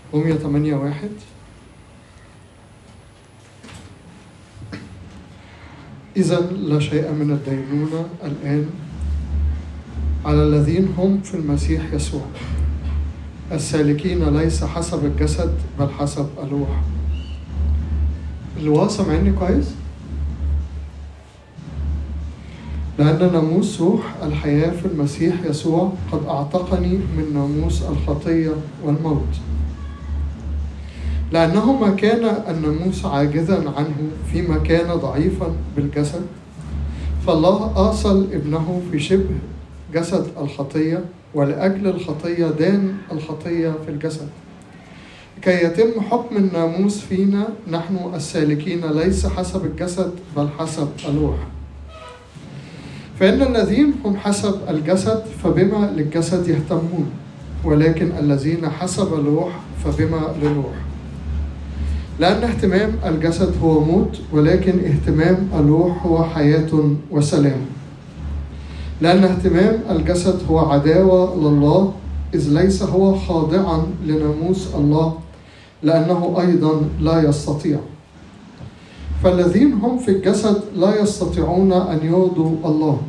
رومية 8 واحد إذا لا شيء من الدينونة الآن على الذين هم في المسيح يسوع السالكين ليس حسب الجسد بل حسب الروح اللي هو سامعني كويس؟ لأن ناموس روح الحياة في المسيح يسوع قد أعتقني من ناموس الخطية والموت لأنه ما كان الناموس عاجزا عنه فيما كان ضعيفا بالجسد فالله أرسل ابنه في شبه جسد الخطية ولأجل الخطية دان الخطية في الجسد كي يتم حكم الناموس فينا نحن السالكين ليس حسب الجسد بل حسب الروح فإن الذين هم حسب الجسد فبما للجسد يهتمون ولكن الذين حسب الروح فبما للروح لأن اهتمام الجسد هو موت ولكن اهتمام الروح هو حياة وسلام لأن اهتمام الجسد هو عداوة لله إذ ليس هو خاضعا لناموس الله لأنه أيضا لا يستطيع فالذين هم في الجسد لا يستطيعون أن يرضوا الله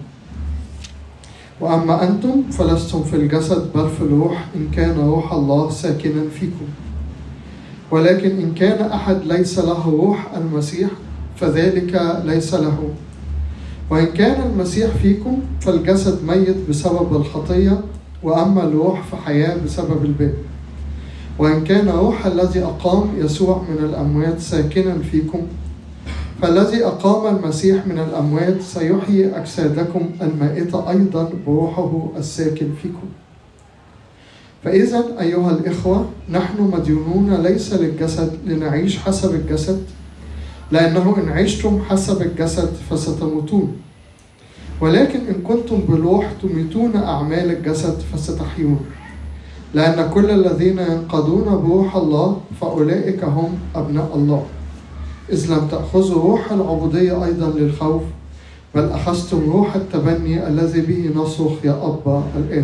وأما أنتم فلستم في الجسد بل في الروح إن كان روح الله ساكنا فيكم ولكن إن كان أحد ليس له روح المسيح فذلك ليس له وإن كان المسيح فيكم فالجسد ميت بسبب الخطية وأما الروح فحياة بسبب البر وإن كان روح الذي أقام يسوع من الأموات ساكنا فيكم فالذي أقام المسيح من الأموات سيحيي أجسادكم المائتة أيضا بروحه الساكن فيكم فإذا أيها الإخوة نحن مديونون ليس للجسد لنعيش حسب الجسد لأنه إن عشتم حسب الجسد فستموتون ولكن إن كنتم بالروح تميتون أعمال الجسد فستحيون لأن كل الذين ينقضون بروح الله فأولئك هم أبناء الله إذ لم تأخذوا روح العبودية أيضا للخوف بل أخذتم روح التبني الذي به نصرخ يا أبا الآن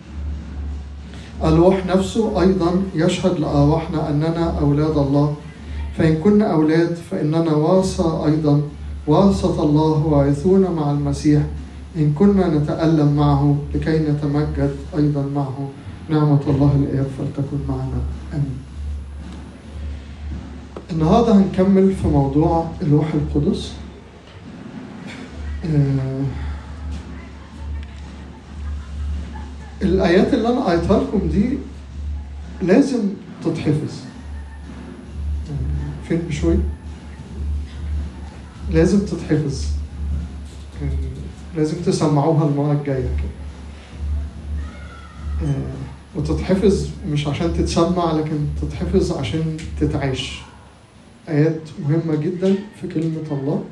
الروح نفسه أيضا يشهد لأرواحنا أننا أولاد الله فإن كنا أولاد فإننا ورثة أيضا ورثة الله وارثون مع المسيح إن كنا نتألم معه لكي نتمجد أيضا معه نعمة الله الآب فلتكن معنا آمين النهاردة هنكمل في موضوع الروح القدس آه الآيات اللي أنا قريتها لكم دي لازم تتحفظ فين بشوي لازم تتحفظ لازم تسمعوها المرة الجاية كده آه وتتحفظ مش عشان تتسمع لكن تتحفظ عشان تتعيش آيات مهمة جدا في كلمة الله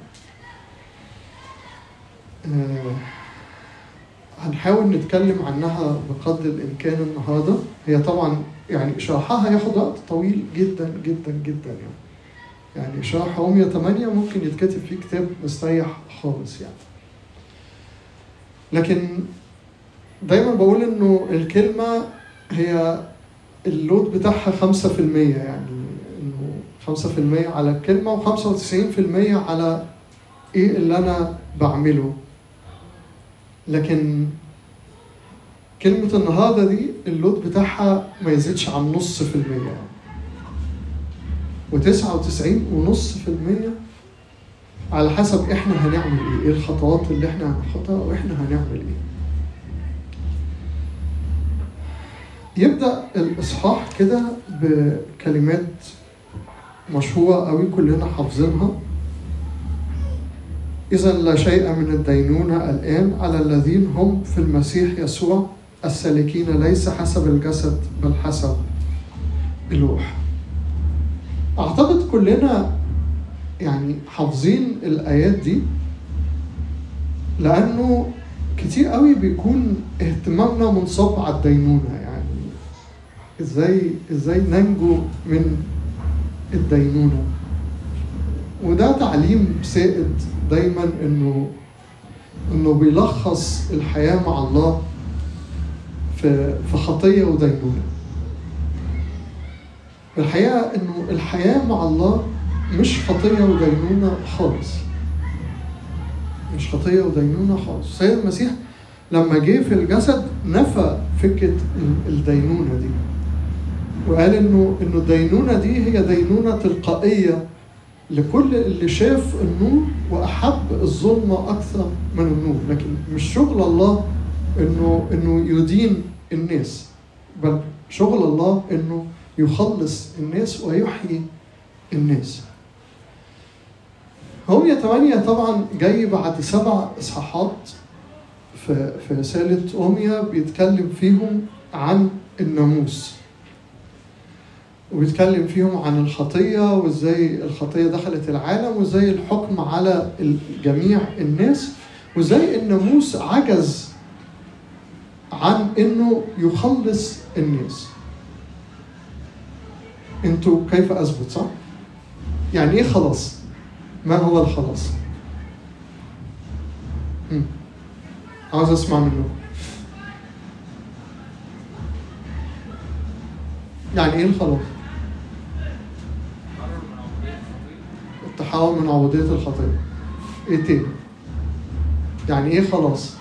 آه هنحاول نتكلم عنها بقدر الإمكان النهاردة هي طبعا يعني شرحها هياخد وقت طويل جدا جدا جدا يعني يعني شرح رومية 8 ممكن يتكتب فيه كتاب مستريح خالص يعني لكن دايما بقول انه الكلمة هي اللود بتاعها 5% يعني انه 5% على الكلمة و95% على ايه اللي انا بعمله لكن كلمة النهاردة دي اللود بتاعها ما يزيدش عن نص في المية يعني. وتسعة وتسعين ونص في المية على حسب احنا هنعمل ايه ايه الخطوات اللي احنا هنحطها واحنا هنعمل ايه يبدأ الإصحاح كده بكلمات مشهورة قوي كلنا حافظينها إذا لا شيء من الدينونة الآن على الذين هم في المسيح يسوع السالكين ليس حسب الجسد بل حسب الروح أعتقد كلنا يعني حافظين الآيات دي لأنه كتير قوي بيكون اهتمامنا منصب على الدينونة يعني ازاي ازاي ننجو من الدينونة وده تعليم سائد دايما انه انه بيلخص الحياة مع الله في في خطية ودينونة الحقيقة إنه الحياة مع الله مش خطية ودينونة خالص مش خطية ودينونة خالص السيد المسيح لما جه في الجسد نفى فكرة ال- الدينونة دي وقال إنه إنه الدينونة دي هي دينونة تلقائية لكل اللي شاف النور وأحب الظلمة أكثر من النور لكن مش شغل الله إنه إنه يدين الناس بل شغل الله إنه يخلص الناس ويحيي الناس رومية 8 طبعا جاي بعد سبع اصحاحات في في رسالة رومية بيتكلم فيهم عن الناموس وبيتكلم فيهم عن الخطية وازاي الخطية دخلت العالم وازاي الحكم على جميع الناس وازاي الناموس عجز عن انه يخلص الناس انتوا كيف اثبت صح؟ يعني ايه خلاص؟ ما هو الخلاص؟ مم. عاوز اسمع منكم يعني ايه الخلاص؟ التحول من عبودية الخطية ايه تاني؟ يعني ايه خلاص؟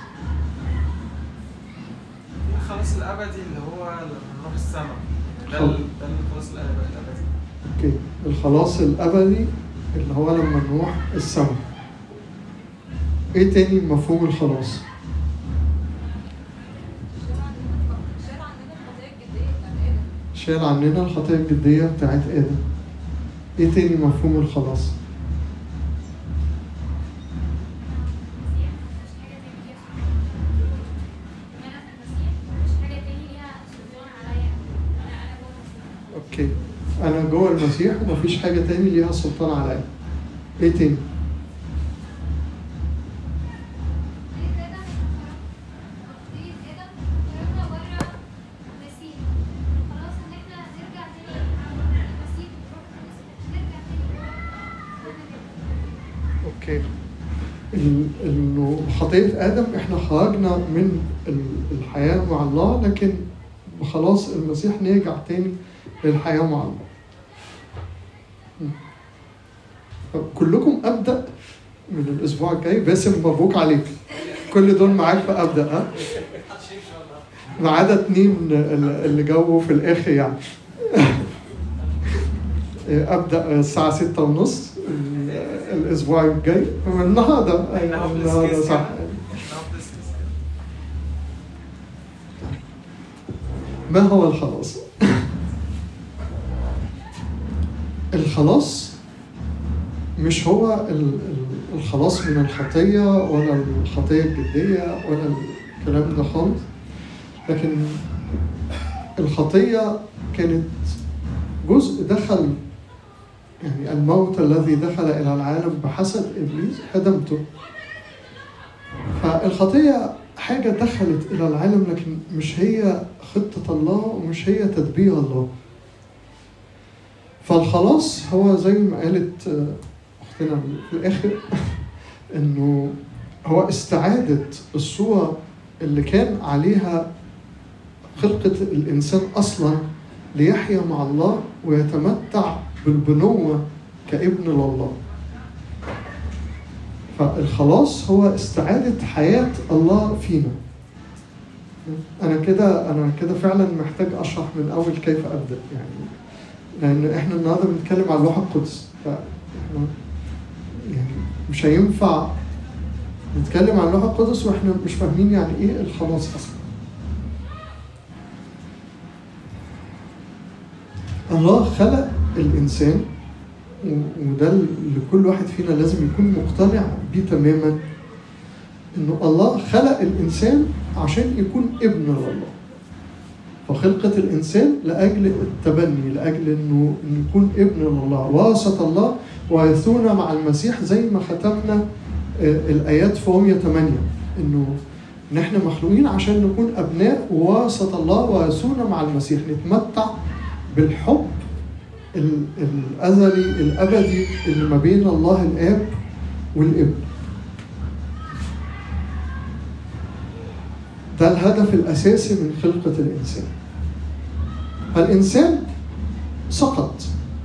الخلاص الابدي اللي هو لما نروح السماء ده خلاص. ال- ده الخلاص الأب- الابدي اوكي الخلاص الابدي اللي هو لما نروح السماء ايه تاني مفهوم الخلاص؟ شال عننا الخطية الجدية بتاعت شال عننا الخطية آدم الجدية بتاعت آدم ايه تاني مفهوم الخلاص؟ المسيح مفيش حاجة تاني ليها سلطان أنا في المسيح مفيش حاجة تاني ليها سلطان عليا أنا أنا جوه المسيح اوكي انا جوه المسيح ومفيش حاجة تاني ليها سلطان عليا ايه تاني؟ خطية آدم خطية آدم خرجنا بره المسيح خلاص إن إحنا نرجع تاني على المسيح نروح المسيح نرجع تاني اوكي ال- انه خطية ادم احنا خرجنا من ال- الحياة مع الله لكن خلاص المسيح نرجع تاني للحياة مع الله م. طب كلكم ابدا من الاسبوع الجاي باسم مبروك عليك كل دول معاك فابدا ها ما عدا اتنين اللي اللي جاوبوا في الاخر يعني ابدا الساعه ستة ونص الاسبوع الجاي من النهارده إنها في النهارده السكيس صح يعني. نعم، بس- بس- ما هو الخلاص؟ الخلاص مش هو ال- ال- الخلاص من الخطية ولا الخطية الجدية ولا الكلام ده خالص لكن الخطية كانت جزء دخل يعني الموت الذي دخل إلى العالم بحسب إبليس هدمته فالخطية حاجة دخلت إلى العالم لكن مش هي خطة الله ومش هي تدبير الله فالخلاص هو زي ما قالت آه، أختنا في الآخر إنه هو استعادة الصورة اللي كان عليها خلقة الإنسان أصلا ليحيا مع الله ويتمتع بالبنوة كابن لله فالخلاص هو استعادة حياة الله فينا أنا كده أنا كده فعلا محتاج أشرح من أول كيف أبدأ يعني لأن إحنا النهاردة بنتكلم عن اللوح القدس فإحنا يعني مش هينفع نتكلم عن اللوح القدس وإحنا مش فاهمين يعني إيه الخلاص أصلا الله خلق الإنسان و- وده اللي كل واحد فينا لازم يكون مقتنع بيه تماما انه الله خلق الانسان عشان يكون ابن لله فخلقة الانسان لاجل التبني لاجل انه إنه يكون ابن لله واسط الله ويثون مع المسيح زي ما ختمنا آه، الايات في رومية 8 انه ان احنا مخلوقين عشان نكون ابناء واسط الله ويثون مع المسيح نتمتع بالحب ال- الازلي الابدي اللي ما بين الله الاب والابن ده الهدف الاساسي من خلقه الانسان فالانسان سقط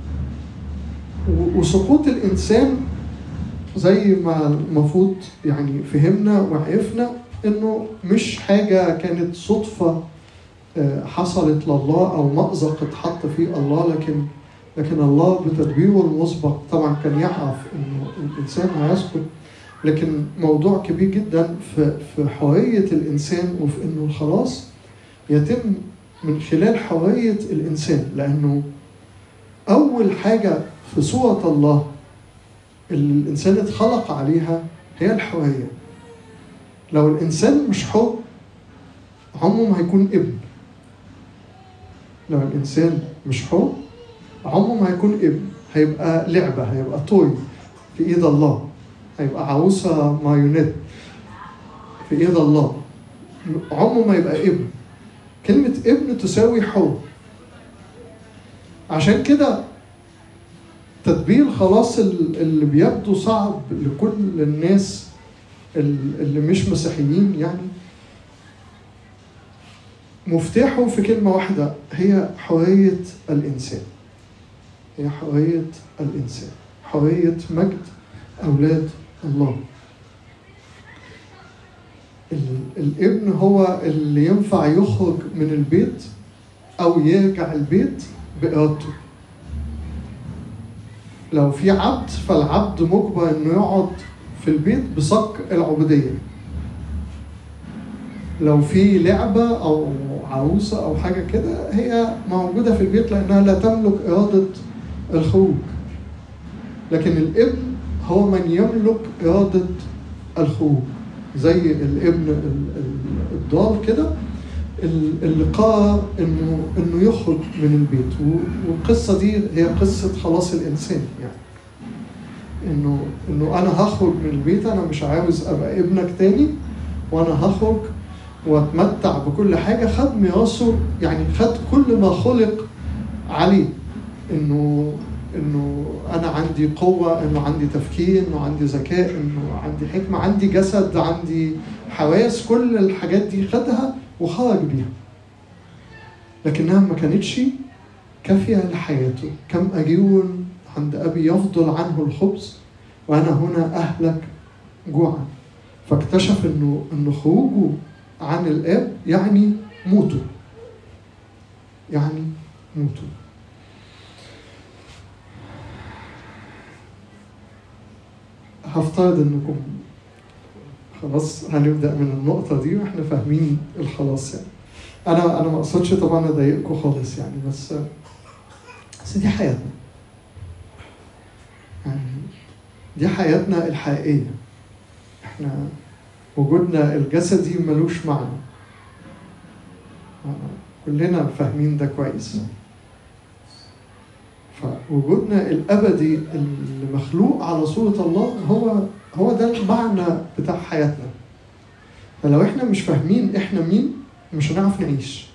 و- وسقوط الإنسان زي ما المفروض يعني فهمنا وعرفنا إنه مش حاجة كانت صدفة آه، حصلت لله أو مأزق اتحط فيه الله لكن لكن الله بتدبيره المسبق طبعا كان يعرف إنه الإنسان هيسقط لكن موضوع كبير جدا في في حرية الإنسان وفي إنه الخلاص يتم من خلال حرية الإنسان لأنه أول حاجة في صورة الله اللي الإنسان اتخلق عليها هي الحرية لو الإنسان مش حر عمره ما هيكون ابن لو الإنسان مش حر عمره ما هيكون ابن هيبقى لعبة هيبقى توي في إيد الله هيبقى عروسة مايونيت في إيد الله عمره ما يبقى ابن كلمة ابن تساوي حر عشان كده تدبير الخلاص ال- اللي بيبدو صعب لكل الناس ال- اللي مش مسيحيين يعني مفتاحه في كلمة واحدة هي حرية الإنسان هي حرية الإنسان حرية مجد أولاد الله ال- الابن هو اللي ينفع يخرج من البيت أو يرجع البيت بإرادته لو في عبد فالعبد مجبر انه يقعد في البيت بصك العبوديه لو في لعبه او عروسه او حاجه كده هي موجوده في البيت لانها لا تملك اراده الخروج لكن الابن هو من يملك اراده الخروج زي الابن ال- ال- الضال كده ال- اللي قرر انه انه يخرج من البيت و- والقصه دي هي قصه خلاص الانسان يعني انه انه انا هخرج من البيت انا مش عاوز ابقى ابنك تاني وانا هخرج واتمتع بكل حاجه خد ميراثه يعني خد كل ما خلق عليه انه انه انا عندي قوه انه عندي تفكير انه عندي ذكاء انه عندي حكمه عندي جسد عندي حواس كل الحاجات دي خدها وخرج بيها لكنها ما كانتش كافية لحياته كم أجير عند أبي يفضل عنه الخبز وأنا هنا أهلك جوعا فاكتشف إنه إنه خروجه عن الآب يعني موته يعني موته هفترض انكم خلاص هنبدا من النقطه دي واحنا فاهمين الخلاص يعني انا انا ما اقصدش طبعا اضايقكم خالص يعني بس بس دي حياتنا يعني دي حياتنا الحقيقيه احنا وجودنا الجسدي ملوش معنى كلنا فاهمين ده كويس فوجودنا الابدي اللي مخلوق على صوره الله هو هو ده المعنى بتاع حياتنا فلو احنا مش فاهمين احنا مين مش هنعرف نعيش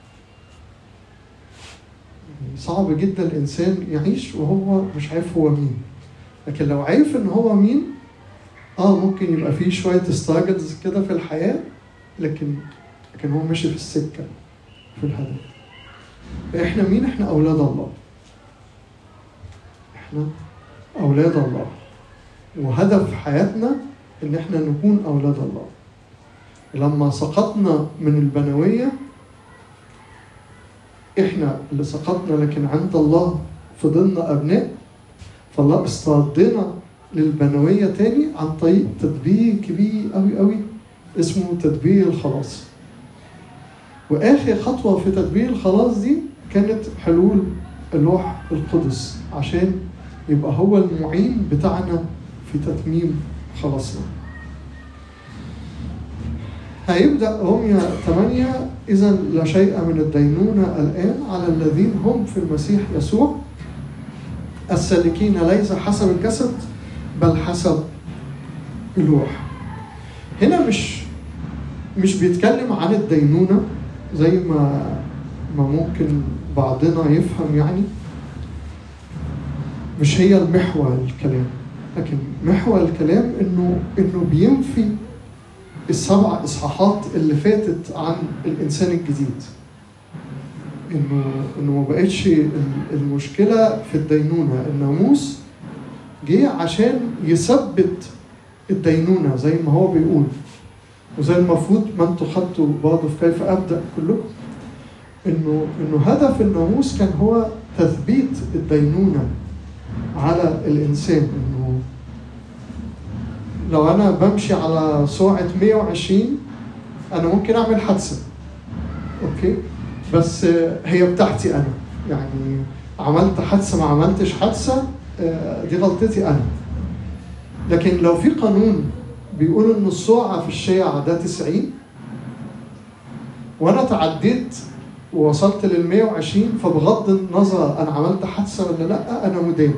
يعني صعب جدا الانسان يعيش وهو مش عارف هو مين لكن لو عارف ان هو مين اه ممكن يبقى فيه شويه ستراجلز كده في الحياه لكن لكن هو ماشي في السكه في الهدف احنا مين احنا اولاد الله احنا اولاد الله وهدف حياتنا ان احنا نكون اولاد الله لما سقطنا من البنويه احنا اللي سقطنا لكن عند الله فضلنا ابناء فالله استردنا للبنويه تاني عن طريق تدبير كبير قوي قوي اسمه تدبير الخلاص واخر خطوه في تدبير الخلاص دي كانت حلول اللوح القدس عشان يبقى هو المعين بتاعنا في تتميم خلاصنا هيبدأ روميا 8 إذا لا شيء من الدينونة الآن على الذين هم في المسيح يسوع السالكين ليس حسب الجسد بل حسب الروح هنا مش مش بيتكلم عن الدينونة زي ما ما ممكن بعضنا يفهم يعني مش هي المحور الكلام لكن محور الكلام انه انه بينفي السبع اصحاحات اللي فاتت عن الانسان الجديد انه انه ما بقتش ال- المشكله في الدينونه الناموس جه عشان يثبت الدينونه زي ما هو بيقول وزي المفروض ما انتوا خدتوا برضه في كيف ابدا كلكم انه انه هدف الناموس كان هو تثبيت الدينونه على الانسان انه لو انا بمشي على سرعه 120 انا ممكن اعمل حادثه اوكي بس آه، هي بتاعتي انا يعني عملت حادثه ما عملتش حادثه آه، دي غلطتي انا لكن لو في قانون بيقول ان السرعه في الشارع ده 90 وانا تعديت ووصلت لل 120 فبغض النظر انا عملت حادثه ولا لا انا مدان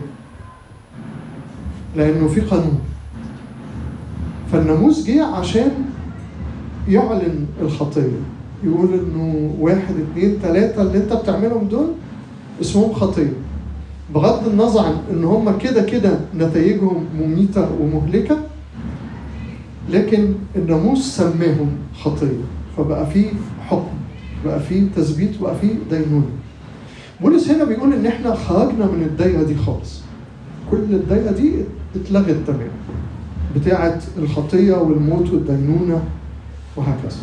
لانه في قانون فالناموس جه عشان يعلن الخطيه يقول انه واحد اتنين تلاته اللي انت بتعملهم دول اسمهم خطيه بغض النظر عن ان هم كده كده نتائجهم مميته ومهلكه لكن الناموس سماهم خطيه فبقى في حكم بقى في تثبيت بقى في دينونه بولس هنا بيقول ان احنا خرجنا من الدايره دي خالص كل الدايره دي اتلغت تماما بتاعه الخطيه والموت والدينونه وهكذا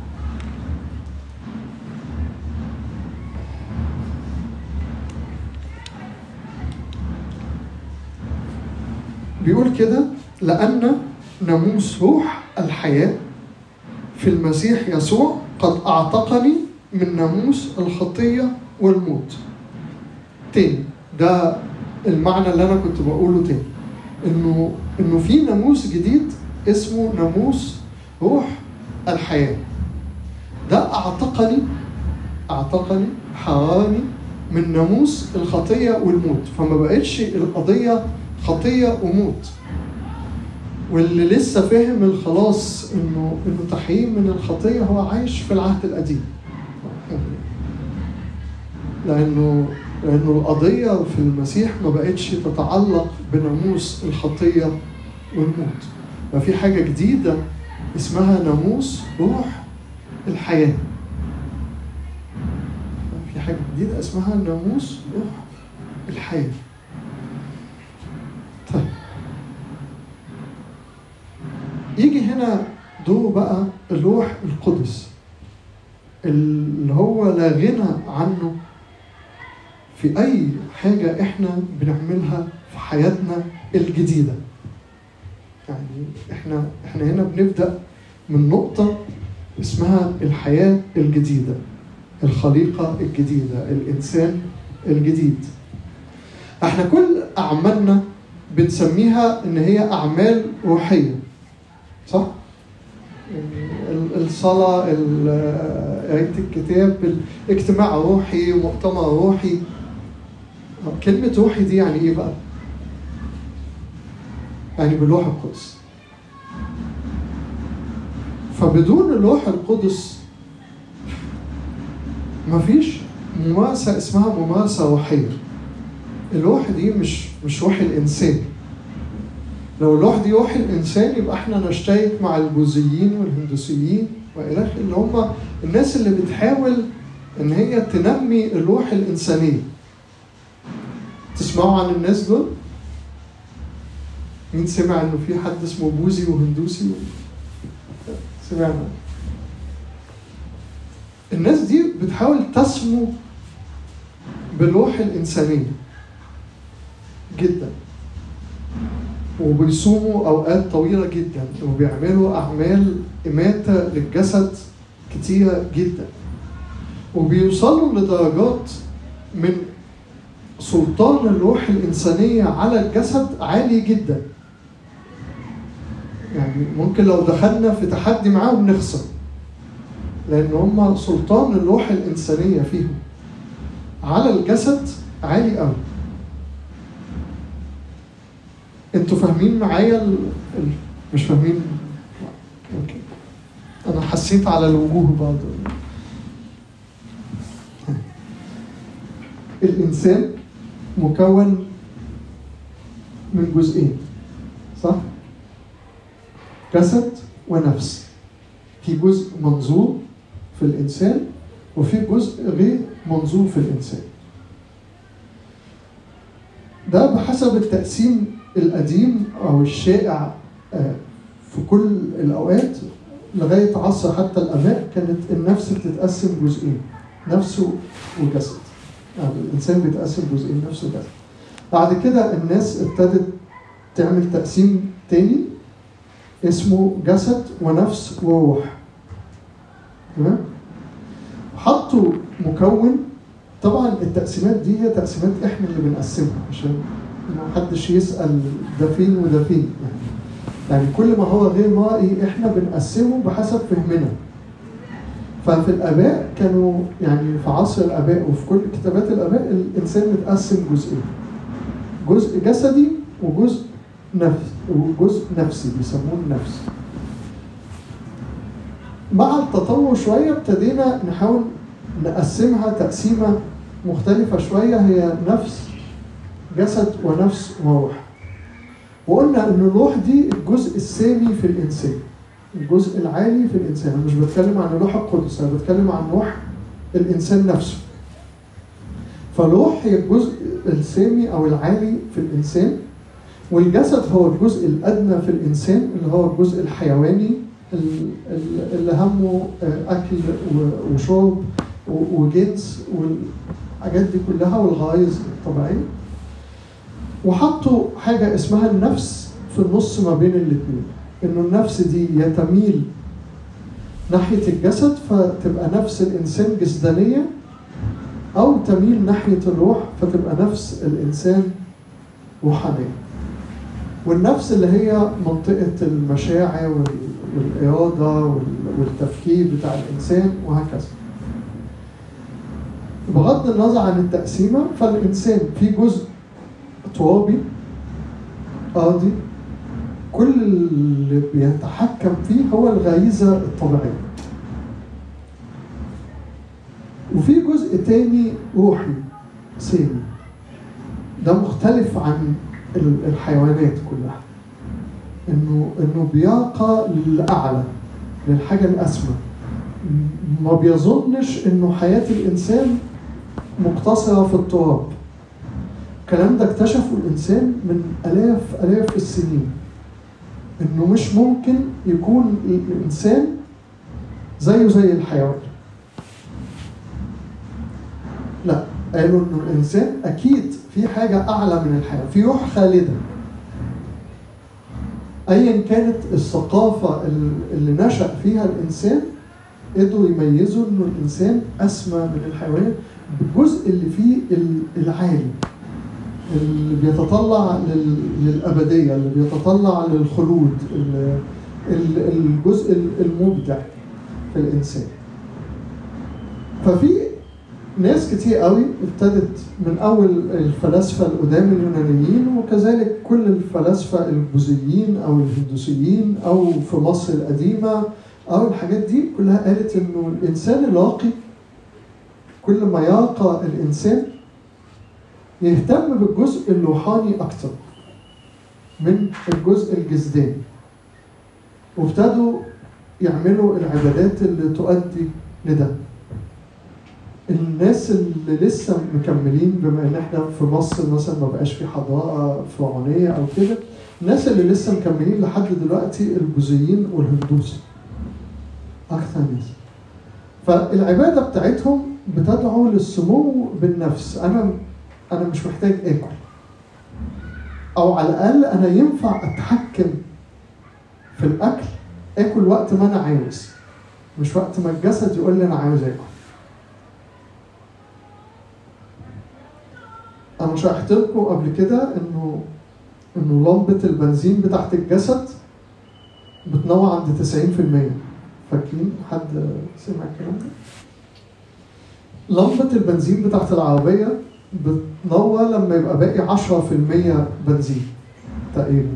بيقول كده لأن ناموس روح الحياة في المسيح يسوع قد أعتقني من ناموس الخطية والموت تاني ده المعنى اللي أنا كنت بقوله تاني إنه إنه في ناموس جديد اسمه ناموس روح الحياة ده أعتقني أعتقني حراني من ناموس الخطية والموت فما بقتش القضية خطية وموت واللي لسه فاهم الخلاص انه انه تحريم من الخطيه هو عايش في العهد القديم لانه لانه القضيه في المسيح ما بقتش تتعلق بناموس الخطيه والموت ففي حاجه جديده اسمها ناموس روح الحياه في حاجه جديده اسمها ناموس روح الحياه طيب يجي هنا دور بقى الروح القدس اللي هو لا غنى عنه في أي حاجة إحنا بنعملها في حياتنا الجديدة يعني إحنا إحنا هنا بنبدأ من نقطة اسمها الحياة الجديدة الخليقة الجديدة الإنسان الجديد احنا كل أعمالنا بنسميها إن هي أعمال روحية صح؟ ال- الصلاة ال- قراية الكتاب الاجتماع روحي مؤتمر روحي كلمة روحي دي يعني ايه بقى؟ يعني بالروح القدس فبدون الروح القدس مفيش ممارسة اسمها ممارسة روحية الروح دي مش مش روح الإنسان لو الروح دي روح الانسان يبقى احنا نشترك مع البوذيين والهندوسيين والى اخره اللي هم الناس اللي بتحاول ان هي تنمي الروح الانسانيه تسمعوا عن الناس دول مين سمع انه في حد اسمه بوذي وهندوسي سمعنا الناس دي بتحاول تسمو بالروح الانسانيه جدا وبيصوموا اوقات طويله جدا وبيعملوا اعمال اماته للجسد كتيره جدا وبيوصلوا لدرجات من سلطان الروح الانسانيه على الجسد عالي جدا يعني ممكن لو دخلنا في تحدي معاهم نخسر لان هم سلطان الروح الانسانيه فيهم على الجسد عالي قوي انتوا فاهمين معايا ال... ال... مش فاهمين اوكي انا حسيت على الوجوه برضه الانسان مكون من جزئين صح جسد ونفس في جزء منظور في الانسان وفي جزء غير منظور في الإنسان ده بحسب التقسيم القديم أو الشائع آه، في كل الأوقات لغاية عصر حتى الآباء كانت النفس بتتقسم جزئين نفس وجسد يعني الإنسان بيتقسم جزئين نفس وجسد بعد كده الناس ابتدت تعمل تقسيم تاني اسمه جسد ونفس وروح تمام حطوا مكون طبعا التقسيمات دي هي تقسيمات احنا اللي بنقسمها عشان ما حدش يسال ده فين وده فين يعني يعني كل ما هو غير مرئي احنا بنقسمه بحسب فهمنا ففي الاباء كانوا يعني في عصر الاباء وفي كل كتابات الاباء الانسان متقسم جزئين جزء جسدي وجزء نفس وجزء نفسي بيسموه النفس مع التطور شوية ابتدينا نحاول نقسمها تقسيمة مختلفة شوية هي نفس جسد ونفس وروح وقلنا ان الروح دي الجزء السامي في الانسان الجزء العالي في الانسان انا مش بتكلم عن الروح القدس انا بتكلم عن روح الانسان نفسه فالروح هي الجزء السامي او العالي في الانسان والجسد هو الجزء الادنى في الانسان اللي هو الجزء الحيواني ال- ال- اللي همه آه، اكل و- وشرب و- وجنس والحاجات دي كلها والغرايز الطبيعيه وحطوا حاجه اسمها النفس في النص ما بين الاثنين انه النفس دي يتميل ناحيه الجسد فتبقى نفس الانسان جسدانيه او تميل ناحيه الروح فتبقى نفس الانسان روحانيه والنفس اللي هي منطقة المشاعر وال- والإرادة وال- والتفكير بتاع الإنسان وهكذا بغض النظر عن التقسيمة فالإنسان في جزء ترابي أرضي كل اللي بيتحكم فيه هو الغريزة الطبيعية وفي جزء تاني روحي سامي ده مختلف عن ال- الحيوانات كلها انه انه بيرقى للاعلى للحاجه الاسمى م- ما بيظنش انه حياه الانسان مقتصره في التراب الكلام ده اكتشفه الانسان من الاف الاف السنين انه مش ممكن يكون الانسان زيه زي الحيوان لا قالوا انه الانسان اكيد في حاجه اعلى من الحياه في روح خالده ايا كانت الثقافه ال- اللي نشا فيها الانسان قدروا يميزوا انه الانسان اسمى من الحيوان بالجزء اللي فيه ال- العالي اللي بيتطلع لل- للابديه اللي بيتطلع للخلود ال- ال- الجزء المبدع في الانسان ففي ناس كتير قوي ابتدت من اول الفلاسفه القدام اليونانيين وكذلك كل الفلاسفه البوذيين او الهندوسيين او في مصر القديمه او الحاجات دي كلها قالت انه الانسان الراقي كل ما يرقى الانسان يهتم بالجزء الروحاني اكتر من الجزء الجسداني وابتدوا يعملوا العبادات اللي تؤدي لده الناس اللي لسه مكملين بما ان احنا في مصر مثلا ما بقاش في حضاره فرعونيه او كده الناس اللي لسه مكملين لحد دلوقتي البوذيين والهندوس اكثر ناس فالعباده بتاعتهم بتدعو للسمو بالنفس انا انا مش محتاج اكل او على الاقل انا ينفع اتحكم في الاكل اكل وقت ما انا عاوز مش وقت ما الجسد يقول لي انا عاوز اكل انا شرحت لكم قبل كده انه انه لمبه البنزين بتاعت الجسد بتنور عند 90% فاكرين حد سمع الكلام ده؟ لمبة البنزين بتاعت العربية بتنور لما يبقى باقي 10% بنزين تقريبا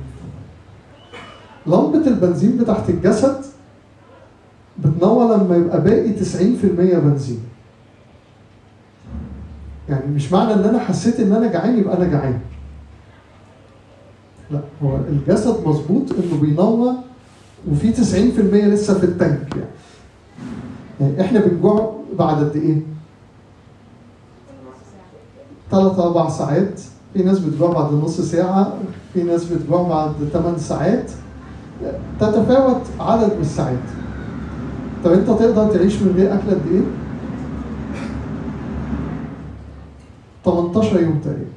لمبة البنزين بتاعت الجسد بتنور لما يبقى باقي 90% بنزين يعني مش معنى ان انا حسيت ان انا جعان يبقى انا جعان لا هو الجسد مظبوط انه بينور وفي 90% لسه في التانك يعني يعني احنا بنجوع بعد قد ايه؟ ثلاث اربع ساعات في ناس بتجوع بعد نص ساعه في ناس بتجوع بعد 8 ساعات تتفاوت عدد من الساعات طب انت تقدر تعيش من غير اكل قد ايه 18 يوم تقريبا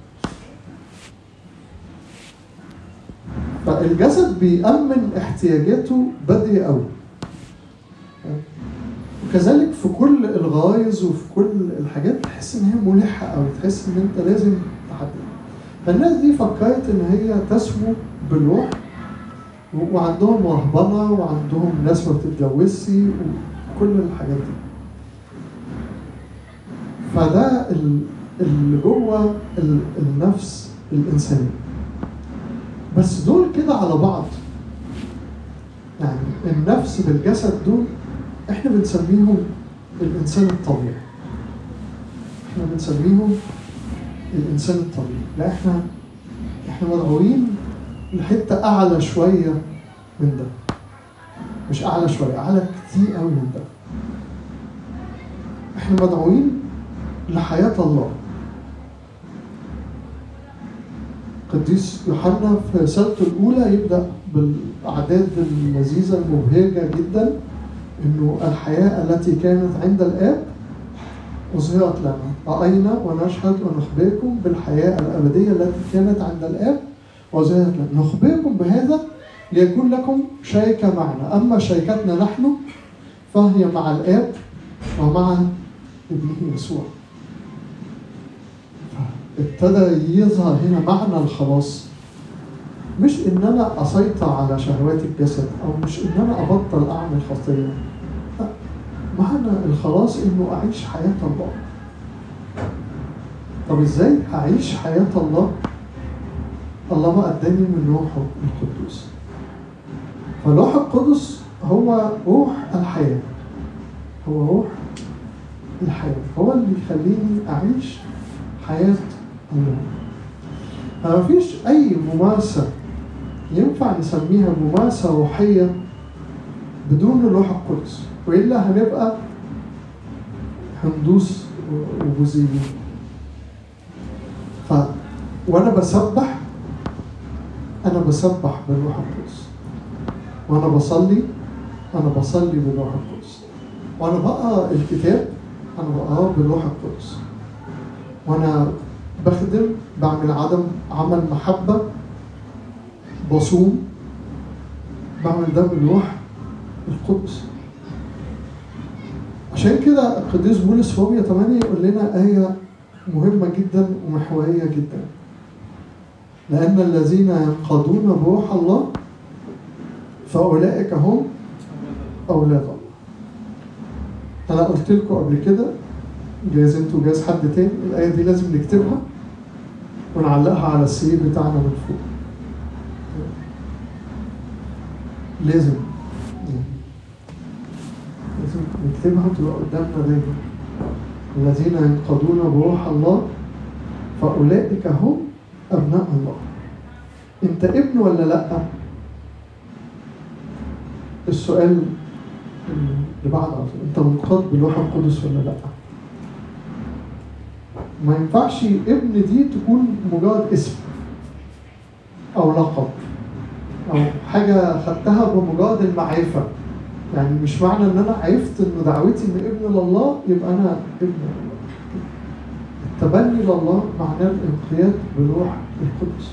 فالجسد بيأمن احتياجاته بدري قوي وكذلك في كل الغرايز وفي كل الحاجات تحس ان هي ملحه قوي تحس ان انت لازم تحدد فالناس دي فكرت ان هي تسمو بالروح و- وعندهم رهبنه وعندهم ناس ما بتتجوزش وكل الحاجات دي فده ال- اللي جوه ال- النفس الانسانيه بس دول كده على بعض يعني النفس بالجسد دول احنا بنسميهم الانسان الطبيعي احنا بنسميهم الانسان الطبيعي لا احنا احنا مدعوين لحته اعلى شويه من ده مش اعلى شويه اعلى كتير قوي من ده احنا مدعوين لحياه الله قديس يوحنا في رسالته الأولى يبدأ بالأعداد اللذيذة المبهجة جدا إنه الحياة التي كانت عند الآب أظهرت لنا رأينا ونشهد ونخبركم بالحياة الأبدية التي كانت عند الآب وأظهرت لنا نخبركم بهذا ليكون لكم شركة معنا أما شركتنا نحن فهي مع الآب ومع ابنه يسوع ابتدى يظهر هنا معنى الخلاص مش ان انا اسيطر على شهوات الجسد او مش ان انا ابطل اعمل خطيه لا معنى الخلاص انه اعيش حياه الله طب ازاي هعيش حياه الله الله ما اداني من روحه القدوس فالروح القدس هو روح الحياه هو روح الحياه هو اللي يخليني اعيش حياه الله فما فيش أي ممارسة ينفع نسميها ممارسة روحية بدون الروح القدس وإلا هنبقى هندوس وبوذيين ف وأنا بسبح أنا بسبح بالروح القدس وأنا بصلي أنا بصلي بالروح القدس وأنا بقرأ الكتاب أنا بقراه بالروح القدس وأنا بخدم بعمل عدم عمل محبة بصوم بعمل ده بالروح القدس عشان كده القديس بولس في رومية 8 يقول لنا آية مهمة جدا ومحورية جدا لأن الذين ينقضون بروح الله فأولئك هم أولاد الله أنا قلت لكم قبل كده جايز انتوا جايز حد تاني الآية دي لازم نكتبها ونعلقها على السي بتاعنا من فوق لازم لازم نكتبها وتبقى قدامنا دايما الذين ينقضون بروح الله فأولئك هم أبناء الله أنت ابن ولا لأ؟ السؤال اللي بعد على طول أنت منقاد بالروح القدس ولا لأ؟ ما ينفعش ابن دي تكون مجرد اسم او لقب او حاجه خدتها بمجرد المعرفه يعني مش معنى ان انا عرفت ان دعوتي ان ابن لله يبقى انا ابن لله التبني لله معناه الانقياد بالروح القدس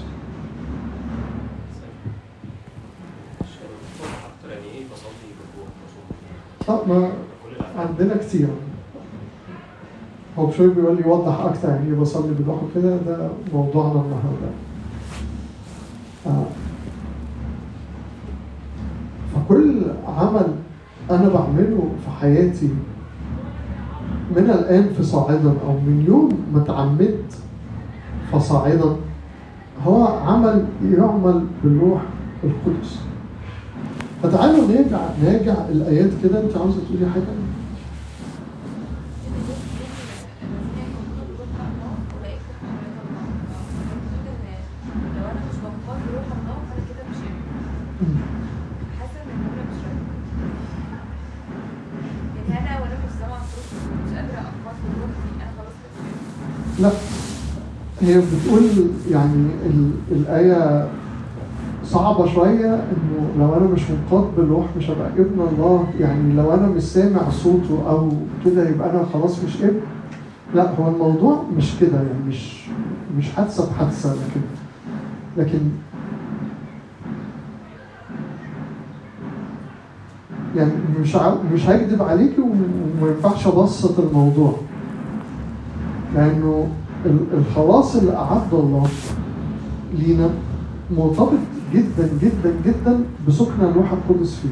اكتر يعني ايه بصلي بالروح بصوم اه ما كل الافعال عندنا كتير هو بشوي بيقول لي يوضح اكتر يعني ايه بصلي بالروح وكده ده موضوعنا النهارده آه. فكل عمل انا بعمله في حياتي من الان فصاعدا او من يوم ما اتعمدت فصاعدا هو عمل يعمل بالروح القدس فتعالوا نرجع نراجع الايات كده انت عاوزه تقولي حاجه لو انا مش بنقاد بروح الله فانا كده مش ابن. حاسه ان الجمله مش رايحه يعني انا وانا في السماء المفروض مش قادره انقاد بروح دي انا خلاص كده مش ابن. لا هي بتقول يعني ال- الآية صعبة شوية إنه لو أنا مش منقاد بالروح مش هبقى ابن الله يعني لو أنا مش سامع صوته أو كده يبقى أنا خلاص مش ابن لا هو الموضوع مش كده يعني مش مش حادثة بحادثة لكن لكن يعني مش ع... مش هكدب عليكي وما ينفعش ابسط الموضوع لانه ال- الخلاص اللي اعد الله لينا مرتبط جدا جدا جدا بسكن الروح القدس فيه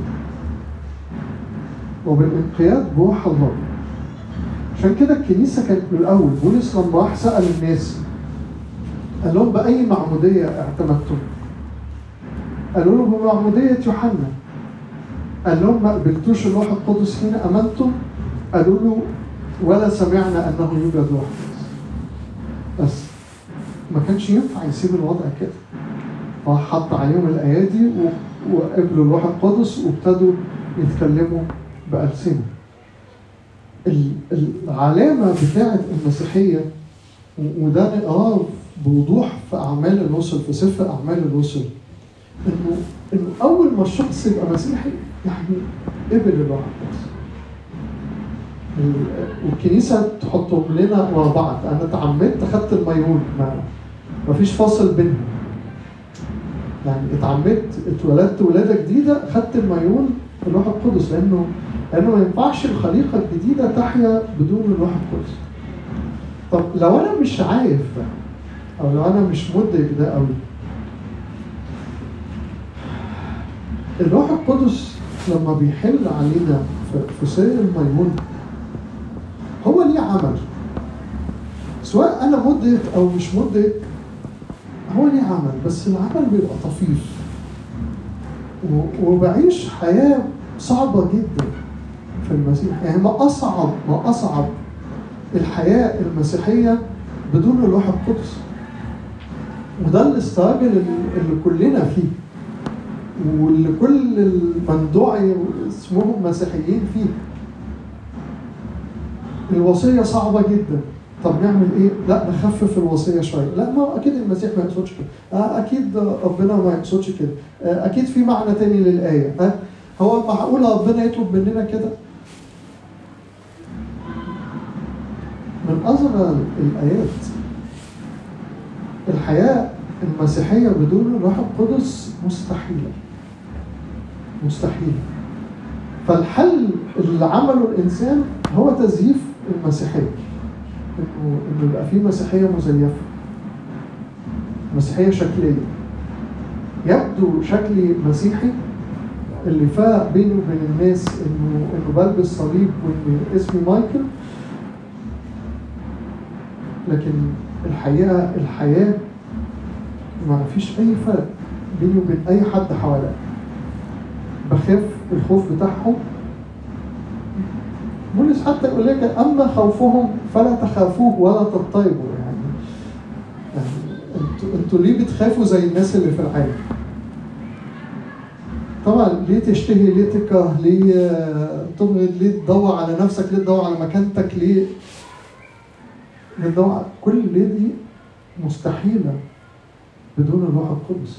وبالانقياد بروح الله عشان كده الكنيسه كانت من الاول بولس لما راح سال الناس قال لهم باي معموديه اعتمدتم؟ قالوا له بمعموديه يوحنا قال لهم ما قبلتوش الروح القدس حين امنتم قالوا له ولا سمعنا انه يوجد روح قدس بس ما كانش ينفع يسيب الوضع كده راح حط عليهم الايادي و- وقبلوا الروح القدس وابتدوا يتكلموا بألسنة ال- العلامة بتاعة المسيحية و- وده نقراه بوضوح في أعمال الرسل في سفر أعمال الرسل إنه إنه أول ما الشخص يبقى مسيحي يعني قبل الروح القدس ال- والكنيسة تحطهم لنا ورا بعض أنا اتعمدت أخدت الميمون ما مفيش فاصل بينهم يعني اتعمدت اتولدت ولادة جديدة خدت الميمون الروح القدس لأنه لأنه ما ينفعش الخليقة الجديدة تحيا بدون الروح القدس طب لو أنا مش عارف ده أو لو أنا مش مدرك ده قوي الروح القدس لما بيحل علينا في- في سر الميمون هو ليه عمل سواء انا مدرك او مش مدرك هو ليه عمل بس العمل بيبقى طفيف و- وبعيش حياة صعبة جدا في المسيح يعني ما أصعب ما أصعب الحياة المسيحية بدون الروح القدس وده الاستراجل اللي اللي كلنا فيه واللي كل المندوعي اسمهم مسيحيين فيه الوصية صعبة جدا طب نعمل ايه؟ لا نخفف الوصية شوية لا ما اكيد المسيح ما يقصدش كده آه اكيد ربنا ما يقصدش كده آه اكيد في معنى تاني للآية آه هو معقول ربنا يطلب مننا كده؟ من أصغر الآيات الحياة المسيحية بدون الروح القدس مستحيلة مستحيلة فالحل اللي عمله الإنسان هو تزييف المسيحية إنه إنه يبقى في مسيحية مزيفة مسيحية شكلية يبدو شكلي مسيحي اللي فاق بيني وبين الناس إنه إنه بلبس صليب وإن اسمي مايكل لكن الحقيقة الحياة ما فيش أي فرق بيني وبين أي حد حواليا بخاف الخوف بتاعهم بولس حتى يقول لك أما خوفهم فلا تخافوه ولا تضطربوا يعني يعني انتوا انتوا ليه بتخافوا زي الناس اللي في العالم؟ طبعا ليه تشتهي ليه تكره ليه آه، تبغض ليه تدور على نفسك ليه تدور على مكانتك ليه ليه تدور على كل ليه دي مستحيلة بدون الروح القدس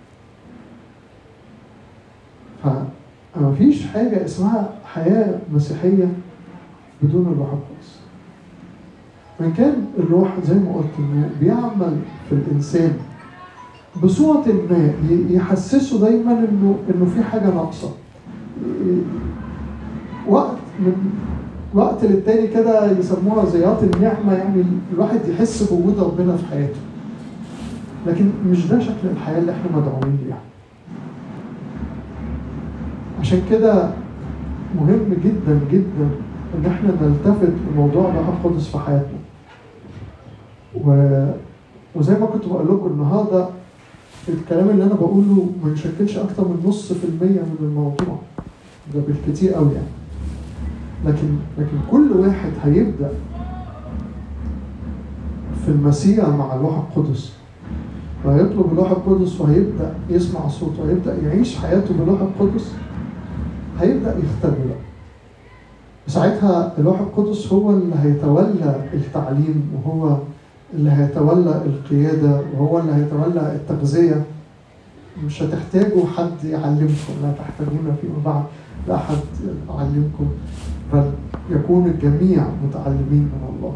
فما فيش حاجة اسمها حياة مسيحية بدون الروح القدس من كان الروح زي ما قلت انه بيعمل في الانسان بصورة ما ي- يحسسه دايما انه انه في حاجة ناقصة ي- وقت من وقت للتاني كده يسموها زيارات النعمة يعني الواحد يحس بوجود ربنا في حياته لكن مش ده شكل الحياة اللي احنا مدعوين ليها عشان كده مهم جدا جدا ان احنا نلتفت لموضوع الروح القدس في حياتنا و... وزي ما كنت بقول لكم النهارده الكلام اللي انا بقوله ما يشكلش اكتر من نص في المية من الموضوع ده بالكتير قوي يعني لكن لكن كل واحد هيبدا في المسيرة مع الروح القدس وهيطلب الروح القدس وهيبدا يسمع صوته وهيبدا يعيش حياته بالروح القدس هيبدا يختبر بقى. ساعتها الروح القدس هو اللي هيتولى التعليم وهو اللي هيتولى القيادة وهو اللي هيتولى التغذية مش هتحتاجوا حد يعلمكم لا تحتاجون فيما بعد لأحد يعلمكم بل يكون الجميع متعلمين من الله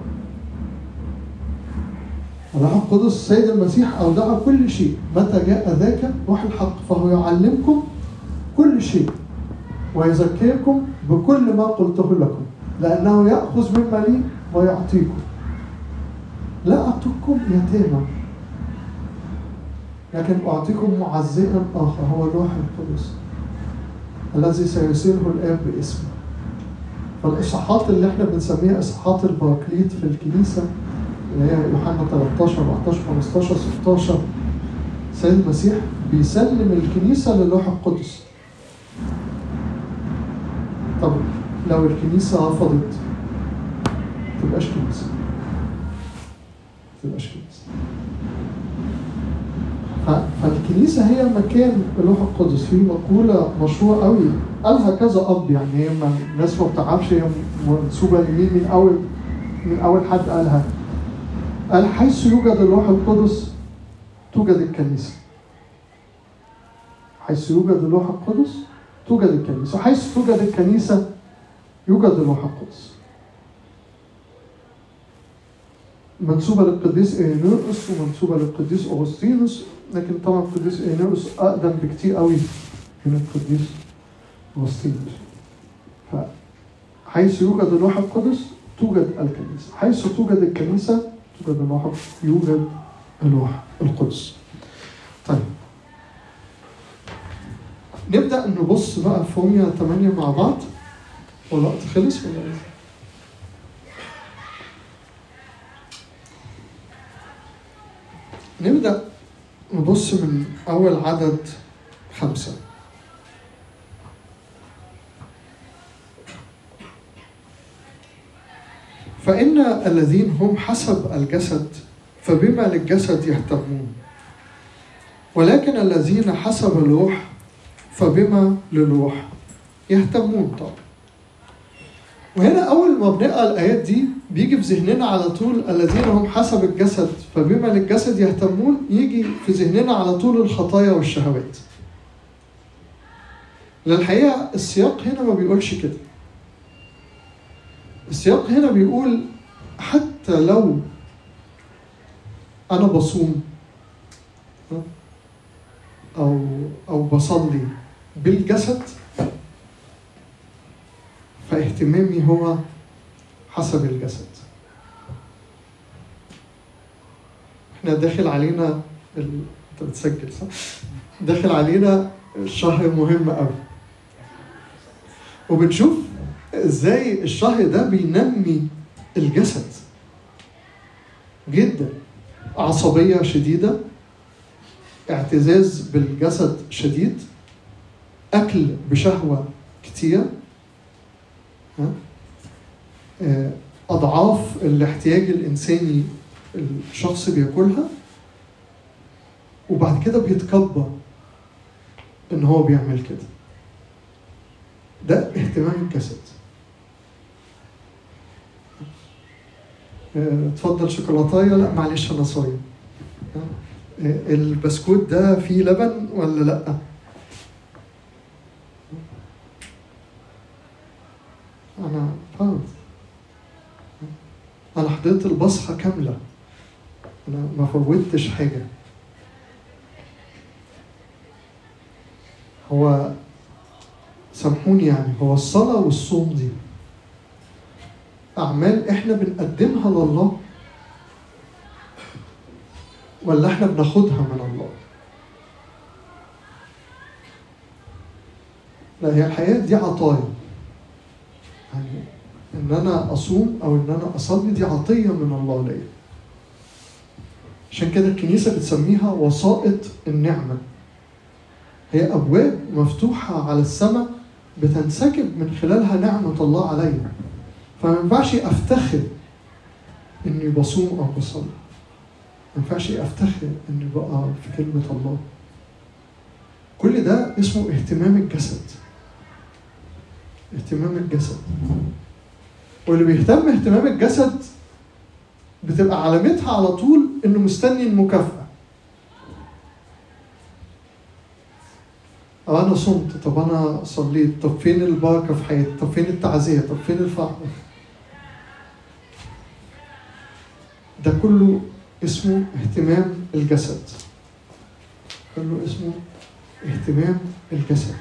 الروح القدس السيد المسيح أودع كل شيء متى جاء ذاك روح الحق فهو يعلمكم كل شيء ويزكيكم بكل ما قلته لكم لأنه يأخذ مما لي ويعطيكم لا أعطيكم يتامى لكن أعطيكم معزئا آخر هو الروح القدس الذي سيرسله الآب باسمه فالإصحاحات اللي احنا بنسميها إصحاحات البراكليت في الكنيسة اللي هي يوحنا 13 14 15 16 سيد المسيح بيسلم الكنيسة للروح القدس طب لو الكنيسة رفضت تبقاش كنيسة تبقاش كنيسة ف- فالكنيسة هي مكان الروح القدس في مقولة مشهورة قوي قالها كذا أب يعني هي ما الناس ما بتعرفش هي منسوبة لمين من أول من أول حد قالها قال حيث يوجد الروح القدس توجد الكنيسة حيث يوجد الروح القدس توجد الكنيسة وحيث توجد الكنيسة يوجد الروح القدس منسوبة للقديس إيرينوس ومنسوبة للقديس أغسطينوس لكن طبعا القديس إيرينوس أقدم بكتير قوي من القديس أغسطينوس فحيث يوجد الروح القدس توجد الكنيسة حيث توجد الكنيسة توجد الروح يوجد الروح القدس طيب نبدأ نبص بقى في رومية 8 مع بعض والوقت خلص ولا ايه؟ نبدأ نبص من أول عدد خمسة فإن الذين هم حسب الجسد فبما للجسد يهتمون ولكن الذين حسب الروح فبما للروح يهتمون طبعا وهنا أول ما بنقرأ الآيات دي بيجي في ذهننا على طول الذين هم حسب الجسد فبما للجسد يهتمون يجي في ذهننا على طول الخطايا والشهوات للحقيقة السياق هنا ما بيقولش كده السياق هنا بيقول حتى لو أنا بصوم أو أو بصلي بالجسد فاهتمامي هو حسب الجسد احنا داخل علينا ال... انت بتسجل صح؟ داخل علينا شهر مهم قوي وبنشوف ازاي الشهر ده بينمي الجسد جدا عصبية شديدة اعتزاز بالجسد شديد أكل بشهوة كتير ها؟ آه، أضعاف الاحتياج الإنساني الشخص بياكلها وبعد كده بيتكبر إن هو بيعمل كده ده اهتمام الجسد آه، اتفضل شوكولاتايه لا معلش انا صايم آه، البسكوت ده فيه لبن ولا لا انا فرض انا حضرت البصحة كاملة انا ما فوتش حاجة هو سامحوني يعني هو الصلاة والصوم دي أعمال إحنا بنقدمها لله ولا إحنا بناخدها من الله؟ لا هي الحقيقة دي عطايا يعني إن أنا أصوم أو إن أنا أصلي دي عطية من الله ليا عشان كده الكنيسة بتسميها وسائط النعمة هي أبواب مفتوحة على السماء بتنسكب من خلالها نعمة الله عليا فما ينفعش أفتخر إني بصوم أو بصلي ما ينفعش أفتخر إني بقى في كلمة الله كل ده اسمه اهتمام الجسد اهتمام الجسد واللي بيهتم اهتمام الجسد بتبقى علامتها على طول انه مستني المكافأة أو أنا صمت طب أنا صليت طب فين البركة في حياتي طب فين التعزية طب فين الفرح ده كله اسمه اهتمام الجسد كله اسمه اهتمام الجسد